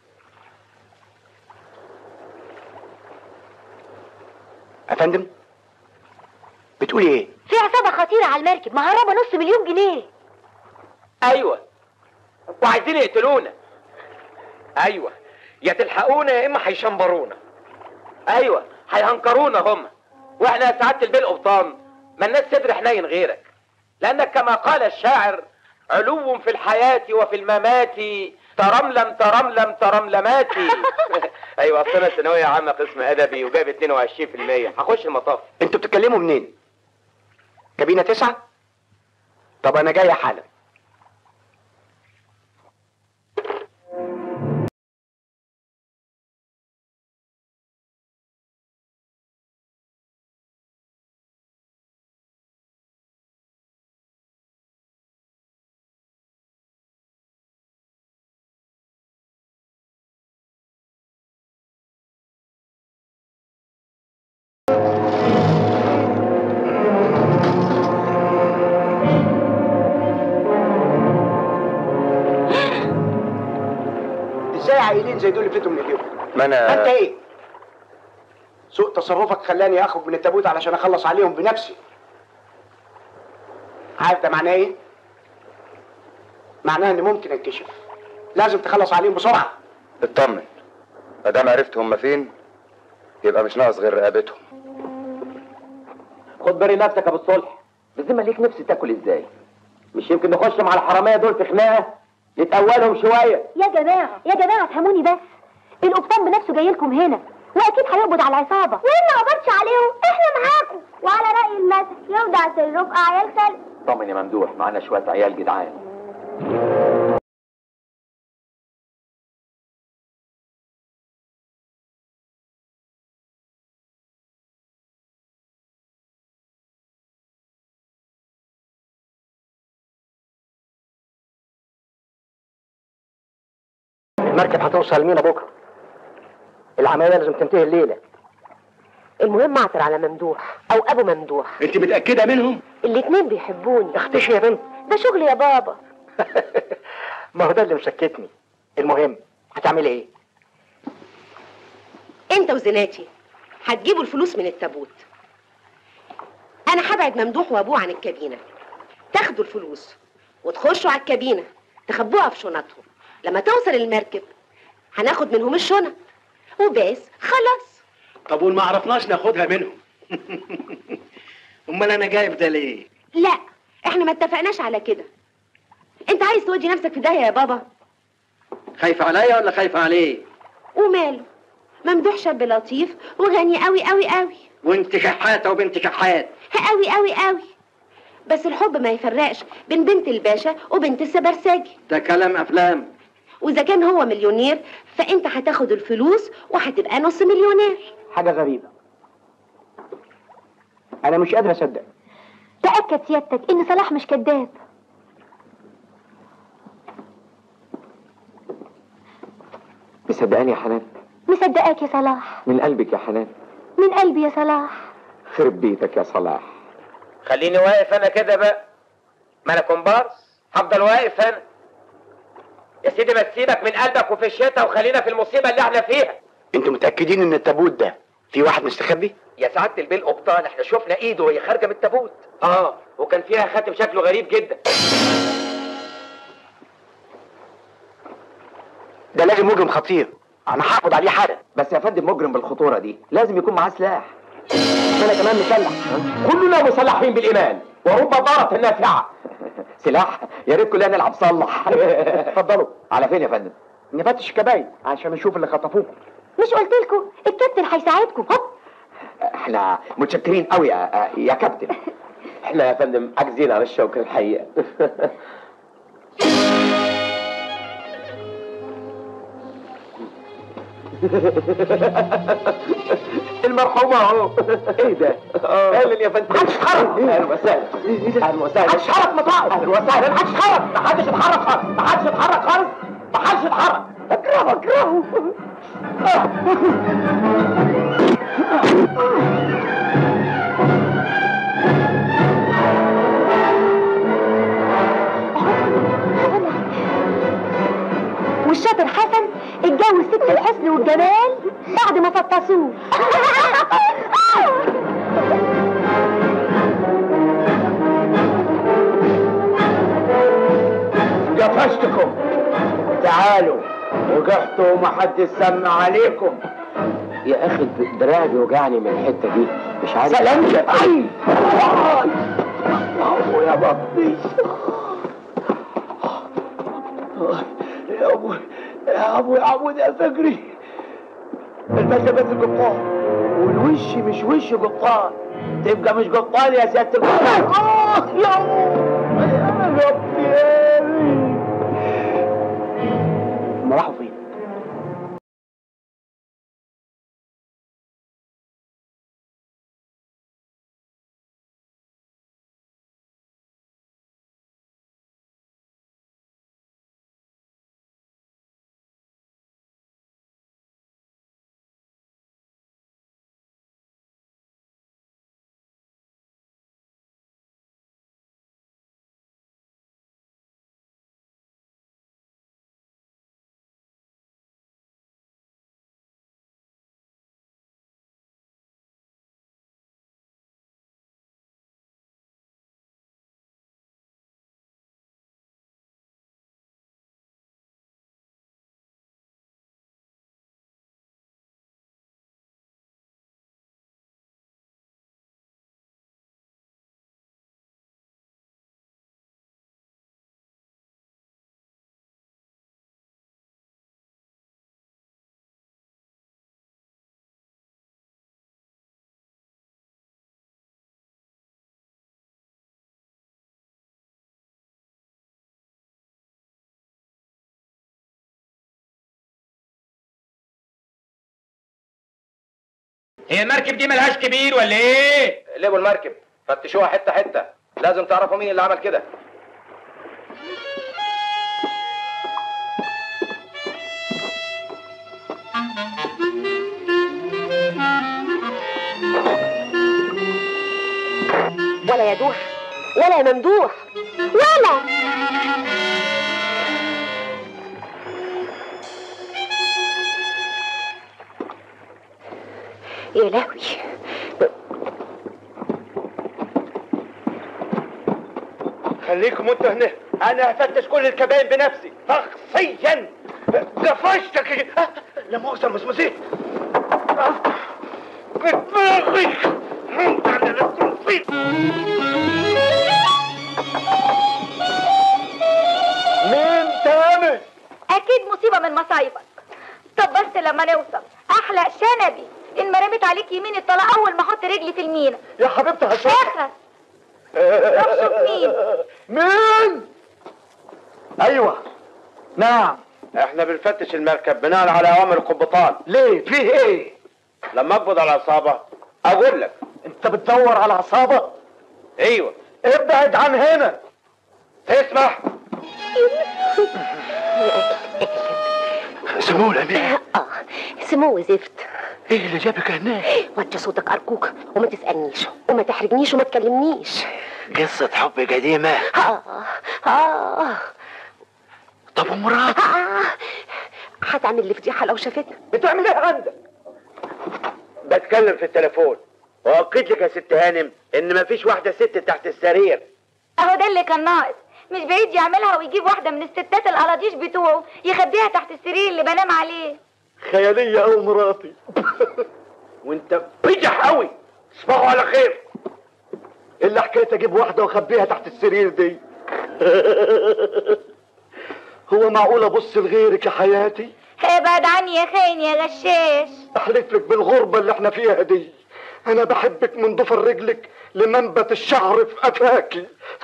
افندم بتقولي ايه في عصابة خطيرة على المركب مهربة نص مليون جنيه ايوه وعايزين يقتلونا ايوه يا تلحقونا يا اما هيشمبرونا ايوه هيهنكرونا هم واحنا يا سعاده البيه القبطان مالناش صدر حنين غيرك لانك كما قال الشاعر علو في الحياه وفي الممات ترملم ترملم ترملماتي ايوه اصل انا ثانويه عامه قسم ادبي وجايب 22% هخش المطاف انتوا بتتكلموا منين كابينه تسعة طب انا جاي حالا ازاي عائلين زي دول يفلتوا من ايديهم ما انا انت ايه سوء تصرفك خلاني اخرج من التابوت علشان اخلص عليهم بنفسي عارف ده معناه ايه معناه اني ممكن انكشف لازم تخلص عليهم بسرعه اطمن ما دام عرفت هم فين يبقى مش ناقص غير رقبتهم خد بالي نفسك يا ابو الصلح بالذمه ليك نفسي تاكل ازاي مش يمكن نخش مع الحراميه دول في خناقه يتأولهم شويه يا جماعة يا جماعة افهموني بس القبطان بنفسه جاي لكم هنا واكيد هيقبض على العصابة وإن ما قبضش عليهم احنا معاكم وعلى رأي المثل يوضع سركم عيال خلق طمن يا ممدوح معانا شويه عيال جدعان المركب هتوصل المينا بكره العمليه لازم تنتهي الليله المهم اعثر على ممدوح او ابو ممدوح انت متاكده منهم الاتنين بيحبوني اختشي يا بنت ده شغل يا بابا ما هو ده اللي مسكتني المهم هتعملي ايه انت وزناتي هتجيبوا الفلوس من التابوت انا هبعد ممدوح وابوه عن الكابينه تاخدوا الفلوس وتخشوا على الكابينه تخبوها في شنطهم لما توصل المركب هناخد منهم الشنط وبس خلاص طب وما عرفناش ناخدها منهم امال انا جايب ده ليه لا احنا ما اتفقناش على كده انت عايز تودي نفسك في داهيه يا بابا خايفه عليا ولا خايفه عليه وماله ممدوح شاب لطيف وغني قوي قوي قوي وانت شحاته وبنت شحات قوي قوي قوي بس الحب ما يفرقش بين بنت الباشا وبنت السبرساجي ده كلام افلام واذا كان هو مليونير فانت هتاخد الفلوس وهتبقى نص مليونير حاجه غريبه انا مش قادر اصدق تأكد سيادتك ان صلاح مش كذاب مصدقاني يا حنان مصدقاك يا صلاح من قلبك يا حنان من قلبي يا صلاح خرب بيتك يا صلاح خليني واقف انا كده بقى ما انا كومبارس هفضل واقف انا يا سيدي ما تسيبك من قلبك وفي الشتاء وخلينا في المصيبه اللي احنا فيها انتوا متاكدين ان التابوت ده في واحد مستخبي يا سعاده البيه القبطان احنا شفنا ايده وهي خارجه من التابوت اه وكان فيها خاتم شكله غريب جدا ده لازم مجرم خطير انا هقبض عليه حالا بس يا فندم مجرم بالخطوره دي لازم يكون معاه سلاح انا كمان مسلح كلنا مسلحين بالايمان ورب ضاره نافعه سلاح يا ريت كلنا نلعب صلح اتفضلوا على فين يا فندم نفتش الكباين عشان نشوف اللي خطفوكم مش قلت لكم الكابتن هيساعدكم هوب احنا متشكرين قوي يا, يا كابتن احنا يا فندم عاجزين على الشوكه الحقيقه المرحومة اهو ايه ده؟ اهلا يا فندم محدش اتحرك اهلا وسهلا اهلا وسهلا محدش اتحرك مطاعم اهلا وسهلا محدش اتحرك محدش اتحرك خالص محدش اتحرك خالص محدش اتحرك اكرهه اكرهه والشاطر حسن اتجوز ست الحسن والجمال بعد ما فطسوه قفشتكم تعالوا وقحتوا وما حد سمع عليكم يا اخي دراعي بيوجعني من الحته دي مش عارف سلامتك اي أبو يا بطي يا ابو يا ابو يا عمود يا فجري المسا بس قبطان والوش مش وش قبطان تبقى مش قبطان يا سيادة القبطان آه يا أبو يا ربي ما راحوا فين؟ هي المركب دي ملهاش كبير ولا ايه؟ قلبوا المركب فتشوها حته حته لازم تعرفوا مين اللي عمل كده ولا يا دوح ولا يا ممدوح ولا يا لهوي خليكم انتوا هنا انا هفتش كل الكباين بنفسي شخصيا قفشتك لا مؤاخذة مسموسين بدماغي مين تامر اكيد مصيبه من مصايبك طب بس لما نوصل احلق شنبي ان ما رميت عليك يمين الطلاق اول ما احط رجلي في المينا يا حبيبتي هشوف اخر روح شوف مين مين ايوه نعم احنا بنفتش المركب بناء على اوامر القبطان ليه فيه ايه لما اقبض على عصابه اقول لك انت بتدور على عصابه ايوه ابعد عن هنا تسمح سمو الامير اه سمو زفت ايه اللي جابك هناك وطي صوتك ارجوك وما تسالنيش وما تحرجنيش وما تكلمنيش قصة حب قديمة اه اه طب ومراتي آه. هتعمل لي فضيحه لو شافتنا بتعمل ايه عندك بتكلم في التليفون واكد لك يا ست هانم ان مفيش واحده ست تحت السرير اهو ده اللي كان ناقص مش بعيد يعملها ويجيب واحده من الستات القراطيش بتوعه يخبيها تحت السرير اللي بنام عليه خياليه او مراتي وانت بجح قوي تصبحوا على خير الا حكايه اجيب واحده واخبيها تحت السرير دي هو معقول ابص لغيرك يا حياتي ابعد عني يا خاين يا غشاش احلف لك بالغربه اللي احنا فيها دي انا بحبك من ضفر رجلك لمنبت الشعر في قفاكي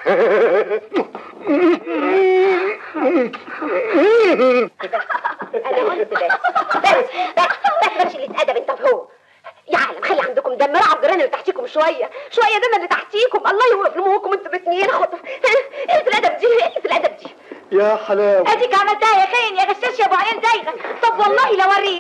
انا قلت بس بس بس بس اللي اتأدب انت وهو يا عالم خلي عندكم دم رعب جيران اللي تحتيكم شويه شويه دم اللي تحتيكم الله يوقف نموكم انتوا الاثنين خدوا ايه في الادب دي ايه في الادب دي يا حلاوه اديك عملتها يا خاين يا غشاش يا ابو عينين زايغه طب والله لو اوريك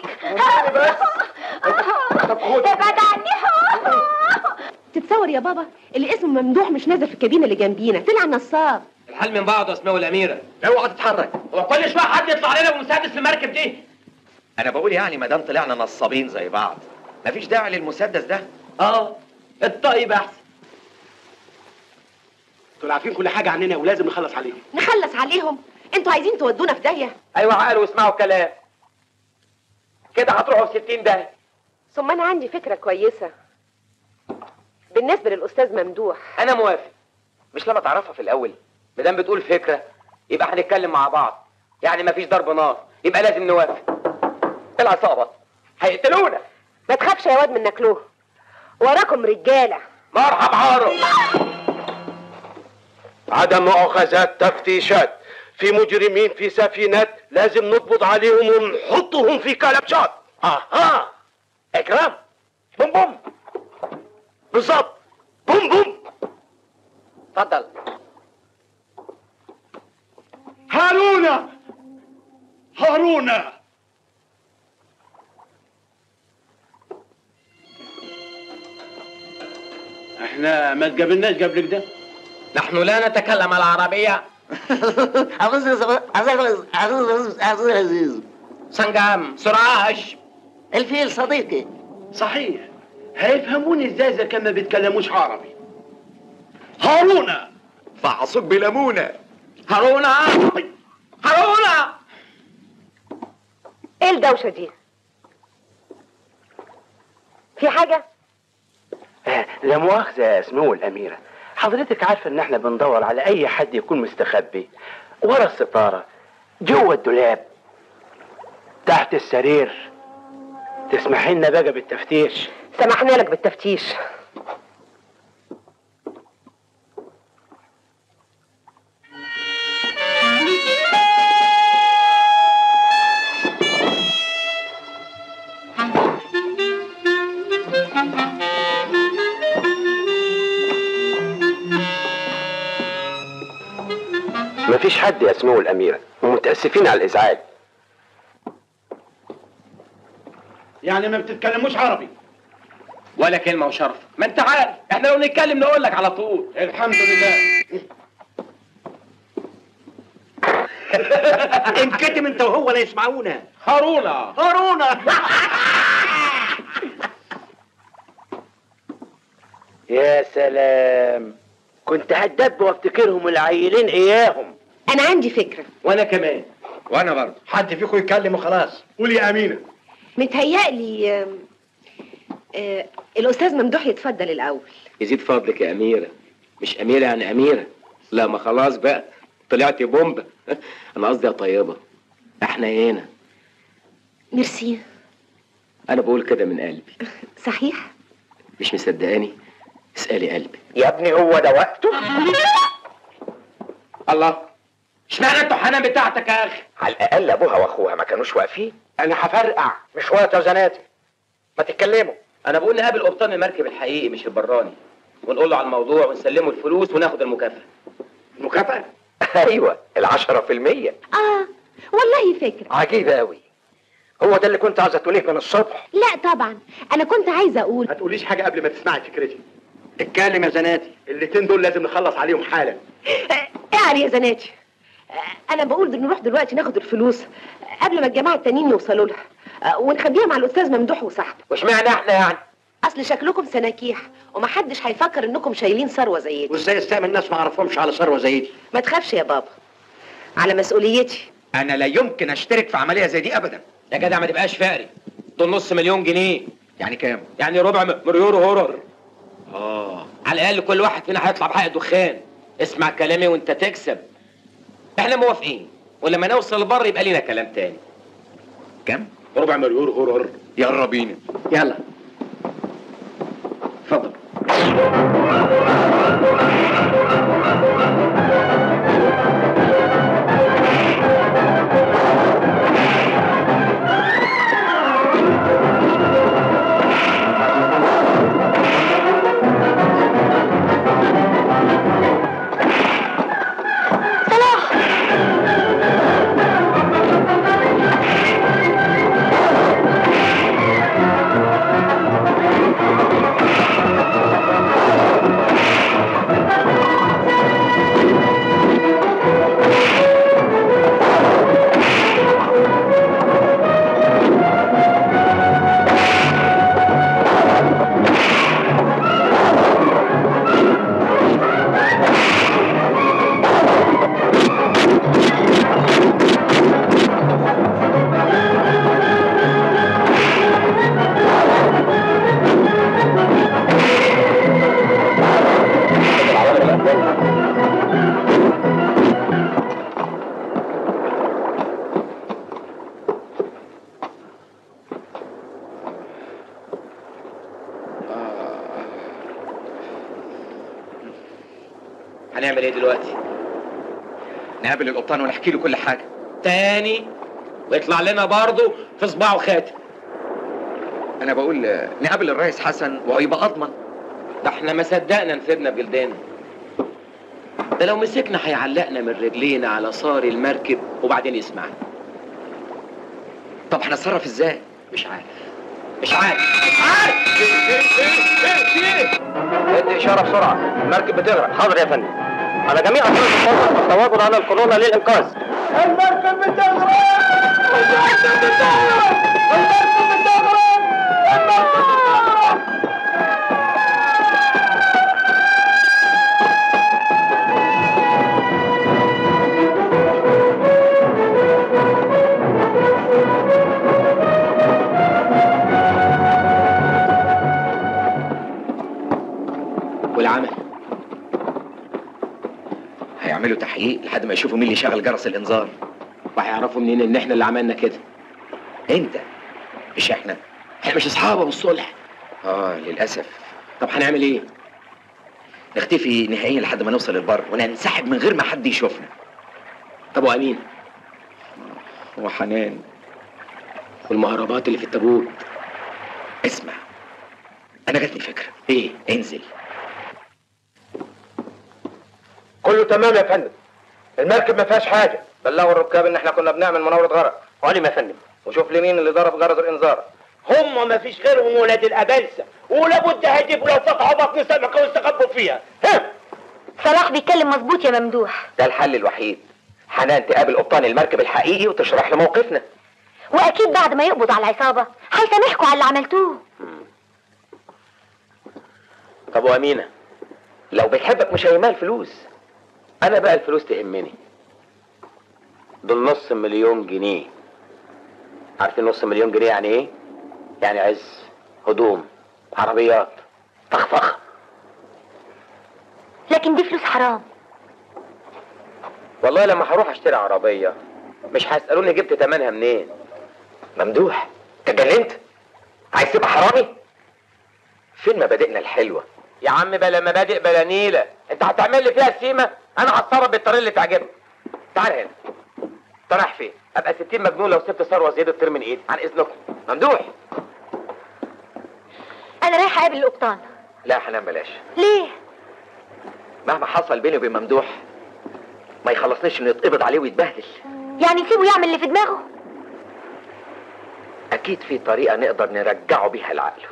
ابعد عني تتصور يا بابا اللي اسمه ممدوح مش نازل في الكابينه اللي جنبينا طلع نصاب الحال من بعض اسمه والاميره اوعى تتحرك هو كل شويه حد يطلع لنا بمسدس في المركب دي انا بقول يعني ما دام طلعنا نصابين زي بعض مفيش داعي للمسدس ده اه الطيب احسن دول عارفين كل حاجه عننا ولازم نخلص عليهم نخلص عليهم انتوا عايزين تودونا في داهيه ايوه عقل واسمعوا الكلام كده هتروحوا في 60 ده ثم انا عندي فكره كويسه بالنسبه للاستاذ ممدوح انا موافق مش لما تعرفها في الاول ما دام بتقول فكره يبقى هنتكلم مع بعض يعني مفيش ضرب نار يبقى لازم نوافق العصابه هيقتلونا ما تخافش يا واد من ناكلوه وراكم رجاله مرحب عارو عدم مؤاخذات تفتيشات في مجرمين في سفينات لازم نقبض عليهم ونحطهم في كلبشات اها اكرام بوم بوم بالظبط بوم بوم اتفضل هارونا هارونا احنا ما تقابلناش قبل كده نحن لا نتكلم العربيه عزيز عزيز عزيز عزيز عزيز سنجام سراج الفيل صديقي صحيح هيفهموني ازاي اذا كان ما بيتكلموش عربي هارونا فعصوك بليمونه هارونا هارونا ايه الدوشه دي في حاجه آه، لا مؤاخذة يا سمو الأميرة حضرتك عارفة إن إحنا بندور على أي حد يكون مستخبي ورا الستارة جوه الدولاب تحت السرير تسمحي لنا بقى بالتفتيش سمحنا لك بالتفتيش مفيش حد يا سمو الأميرة ومتأسفين على الإزعاج يعني ما بتتكلموش عربي ولا كلمه وشرف ما انت عارف احنا لو نتكلم نقول لك على طول الحمد لله انكتم انت وهو لا يسمعونا هارونا هارونا يا سلام كنت هدب وافتكرهم العيلين إياهم انا عندي فكره وانا كمان وانا برضه حد فيكم يتكلم وخلاص قولي يا امينه متهيألي آم، آه الاستاذ ممدوح يتفضل الاول يزيد فضلك يا اميره مش اميره يعني اميره لا ما خلاص بقى طلعت بومبا انا قصدي يا طيبه احنا هنا ميرسي انا بقول كده من قلبي صحيح مش مصدقاني اسالي قلبي يا ابني هو ده وقته الله اشمعنى انتوا حنان بتاعتك يا اخي على الاقل ابوها واخوها ما كانوش واقفين أنا هفرقع مش وقت يا زناتي ما تتكلموا انا بقول نقابل قبطان المركب الحقيقي مش البراني ونقول له على الموضوع ونسلمه الفلوس وناخد المكافاه مكافأة ايوه العشرة في المية اه والله فكره عجيب قوي هو ده اللي كنت عايزه تقوليه من الصبح لا طبعا انا كنت عايزه اقول ما تقوليش حاجه قبل ما تسمعي فكرتي اتكلم يا زناتي الاتنين دول لازم نخلص عليهم حالا اعلي يا زناتي آه، انا بقول دل- نروح دلوقتي ناخد الفلوس آه، قبل ما الجماعه التانيين يوصلوا لها آه، ونخبيها مع الاستاذ ممدوح وصاحبه واشمعنى احنا يعني اصل شكلكم سناكيح ومحدش هيفكر انكم شايلين ثروه زي دي وازاي استعمل ناس ما اعرفهمش على ثروه زي دي ما تخافش يا بابا على مسؤوليتي انا لا يمكن اشترك في عملية زي دي ابدا يا جدع ما تبقاش فقري دول نص مليون جنيه يعني كام يعني ربع م- مليون هورر اه على الاقل كل واحد فينا هيطلع بحق دخان اسمع كلامي وانت تكسب احنا موافقين ولما نوصل البر يبقى لينا كلام تاني كام ربع مليون هرر يلا بينا يلا اتفضل صلاح هنعمل ايه دلوقتي نقابل القبطان ونحكي له كل حاجه تاني ويطلع لنا برضه في صباعه خاتم انا بقول آه، نقابل الرئيس حسن وهو يبقى اضمن ده احنا ما صدقنا نسيبنا بجلدنا ده لو مسكنا هيعلقنا من رجلينا على صار المركب وبعدين يسمعنا طب هنتصرف ازاي مش عارف مش عارف مش عارف ايه ايه ايه ايه ادي اشاره بسرعه المركب بتغرق حاضر يا فندم على جميع اطراف الخطر التواجد على القرونه للانقاذ المركب بتغرق المركب بتغرق المركب بتغرق المركب بتغرق والعمل هيعملوا تحقيق لحد ما يشوفوا مين اللي شغل جرس الانذار وهيعرفوا منين ان احنا اللي عملنا كده انت مش احنا احنا مش اصحاب ابو الصلح اه للاسف طب هنعمل ايه نختفي نهائيا لحد ما نوصل البر وننسحب من غير ما حد يشوفنا طب وامين وحنان والمهربات اللي في التابوت اسمع انا جاتني فكره ايه انزل كله تمام يا فندم المركب ما فيهاش حاجه بلغوا الركاب ان احنا كنا بنعمل مناوره غرق علم يا فندم وشوف لي مين اللي ضرب جرس الانذار هم ما فيش غيرهم ولاد الابلسه ولابد هيجيبوا لو فتحوا بطن سمكه واستخبوا فيها ها صلاح بيتكلم مظبوط يا ممدوح ده الحل الوحيد حنان تقابل قبطان المركب الحقيقي وتشرح له موقفنا واكيد بعد ما يقبض على العصابه هيسامحكوا على اللي عملتوه طب وامينه لو بتحبك مش هيهمها الفلوس انا بقى الفلوس تهمني دول نص مليون جنيه عارفين نص مليون جنيه يعني ايه يعني عز هدوم عربيات فخفخه لكن دي فلوس حرام والله لما هروح اشتري عربيه مش هيسالوني جبت تمنها منين ممدوح اتجننت عايز تبقى حرامي فين مبادئنا الحلوه يا عم بلا مبادئ بلا نيله انت هتعمل لي فيها السيمه انا هتصرف بالطريقه اللي تعجبك تعال هنا انت رايح فين ابقى 60 مجنون لو سبت ثروه زياده تطير من ايدي عن اذنكم ممدوح انا رايحه اقابل القبطان لا حنان بلاش ليه مهما حصل بيني وبين ممدوح ما يخلصنيش انه يتقبض عليه ويتبهدل يعني سيبه يعمل اللي في دماغه اكيد في طريقه نقدر نرجعه بيها لعقله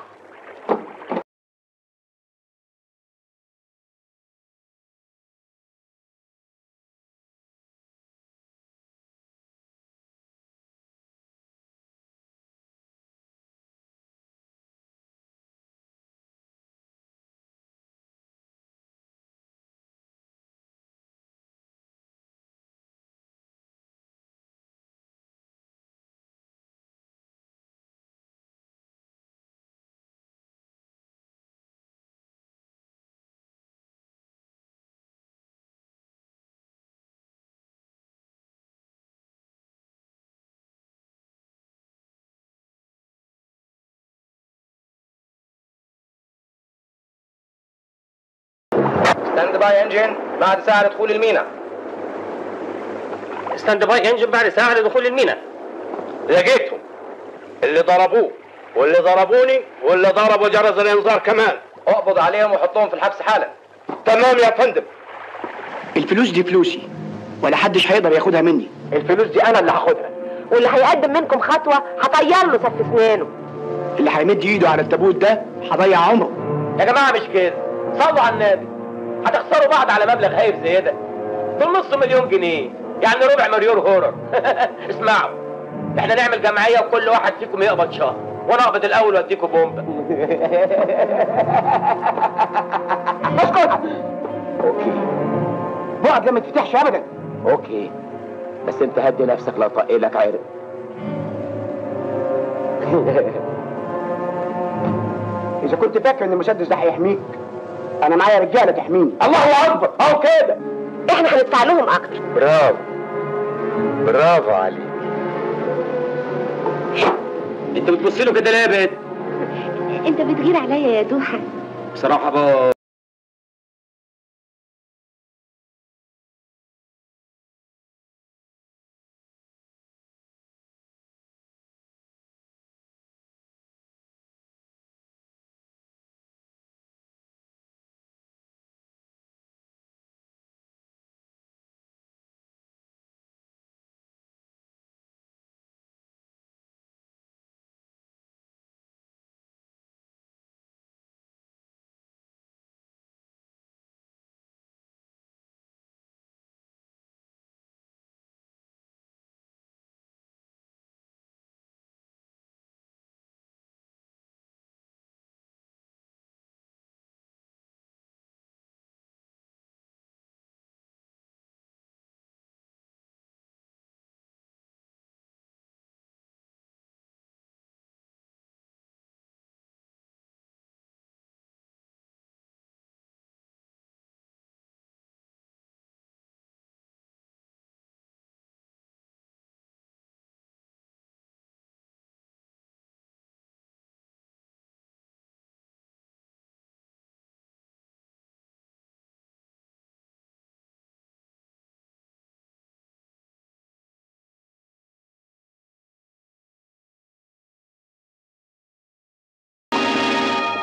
ستاند باي انجن بعد ساعة لدخول المينا ستاند باي انجن بعد ساعة لدخول المينا لقيتهم اللي ضربوه واللي ضربوني واللي ضربوا جرس الانذار كمان اقبض عليهم وحطهم في الحبس حالا تمام يا فندم الفلوس دي فلوسي ولا حدش هيقدر ياخدها مني الفلوس دي انا اللي هاخدها واللي هيقدم منكم خطوه هطير له سف اسنانه اللي هيمد ايده على التابوت ده هضيع عمره يا جماعه مش كده صلوا على النبي هتخسروا بعض على مبلغ هايف زي ده دول نص مليون جنيه يعني ربع مليون هورر اسمعوا احنا نعمل جمعيه وكل واحد فيكم يقبض شهر وانا اقبض الاول واديكم بومبا اسكت اوكي بعد لما تفتحش ابدا اوكي بس انت هدي نفسك لا طق لك عرق اذا كنت فاكر ان المسدس ده هيحميك انا معايا رجاله تحميني الله اكبر اهو كده احنا هندفع لهم اكتر برافو برافو عليك انت بتبص له كده ليه يا بنت انت بتغير عليا يا دوحه بصراحه بقى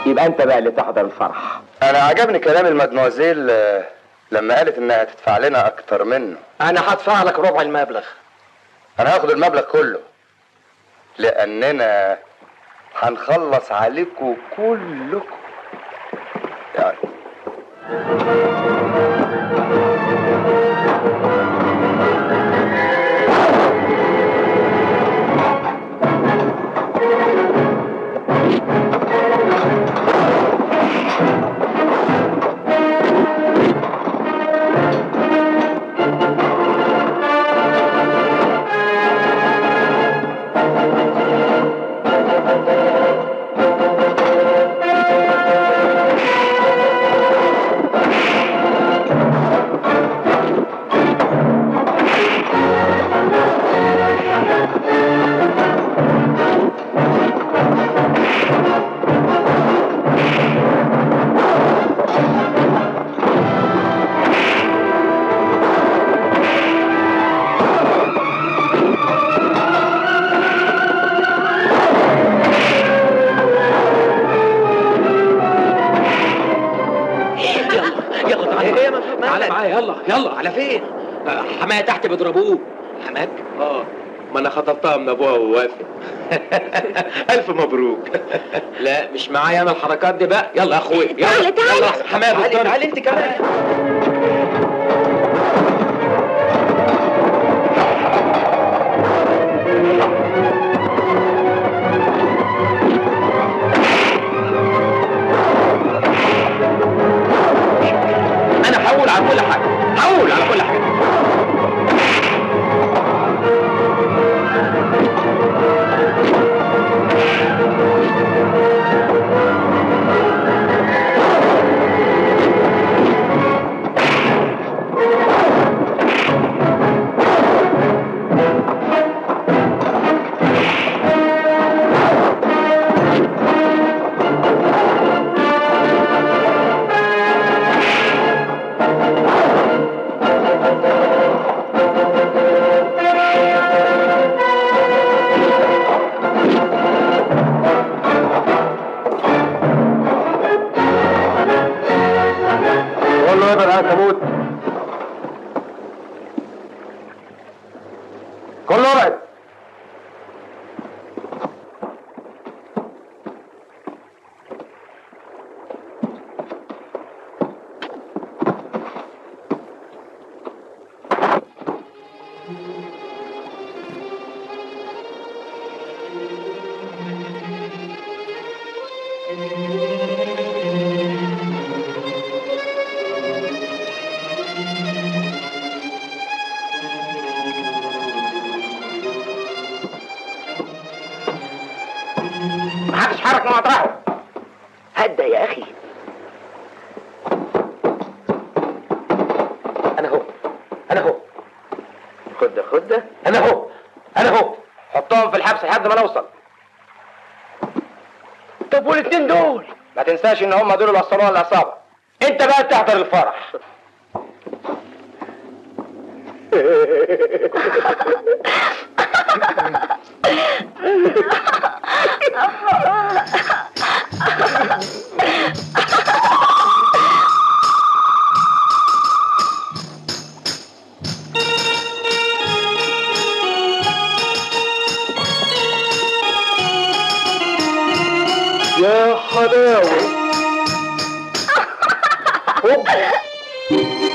يبقى انت بقى اللي تحضر الفرح انا عجبني كلام المدموزيل آه، لما قالت انها هتدفع لنا اكتر منه انا هدفع لك ربع المبلغ انا هاخد المبلغ كله لاننا هنخلص عليكم كلكم يعني يلا تعالى تعالى معايا يلا يلا على فين؟ آه، حماية تحت بيضربوه حماك؟ اه ما انا خطبتها من ابوها ووافق الف مبروك لا مش معايا انا الحركات دي بقى يلا يا اخويا يلا تعالى، تعالى. يلا حماية تعالى، بتضرب تعالى انت كمان انا هقول على كل حاجه هقول على كل حاجه كله يبعد عنكبوت كله ابعد محدش حرك من مطرحه هدى يا اخي انا هو انا هو خد ده خد ده انا هو انا هو حطهم في الحبس لحد ما نوصل طب والاتنين دول ما تنساش ان هم دول اللي وصلوها للعصابه انت بقى تحضر الفرح يا حلاوة هوب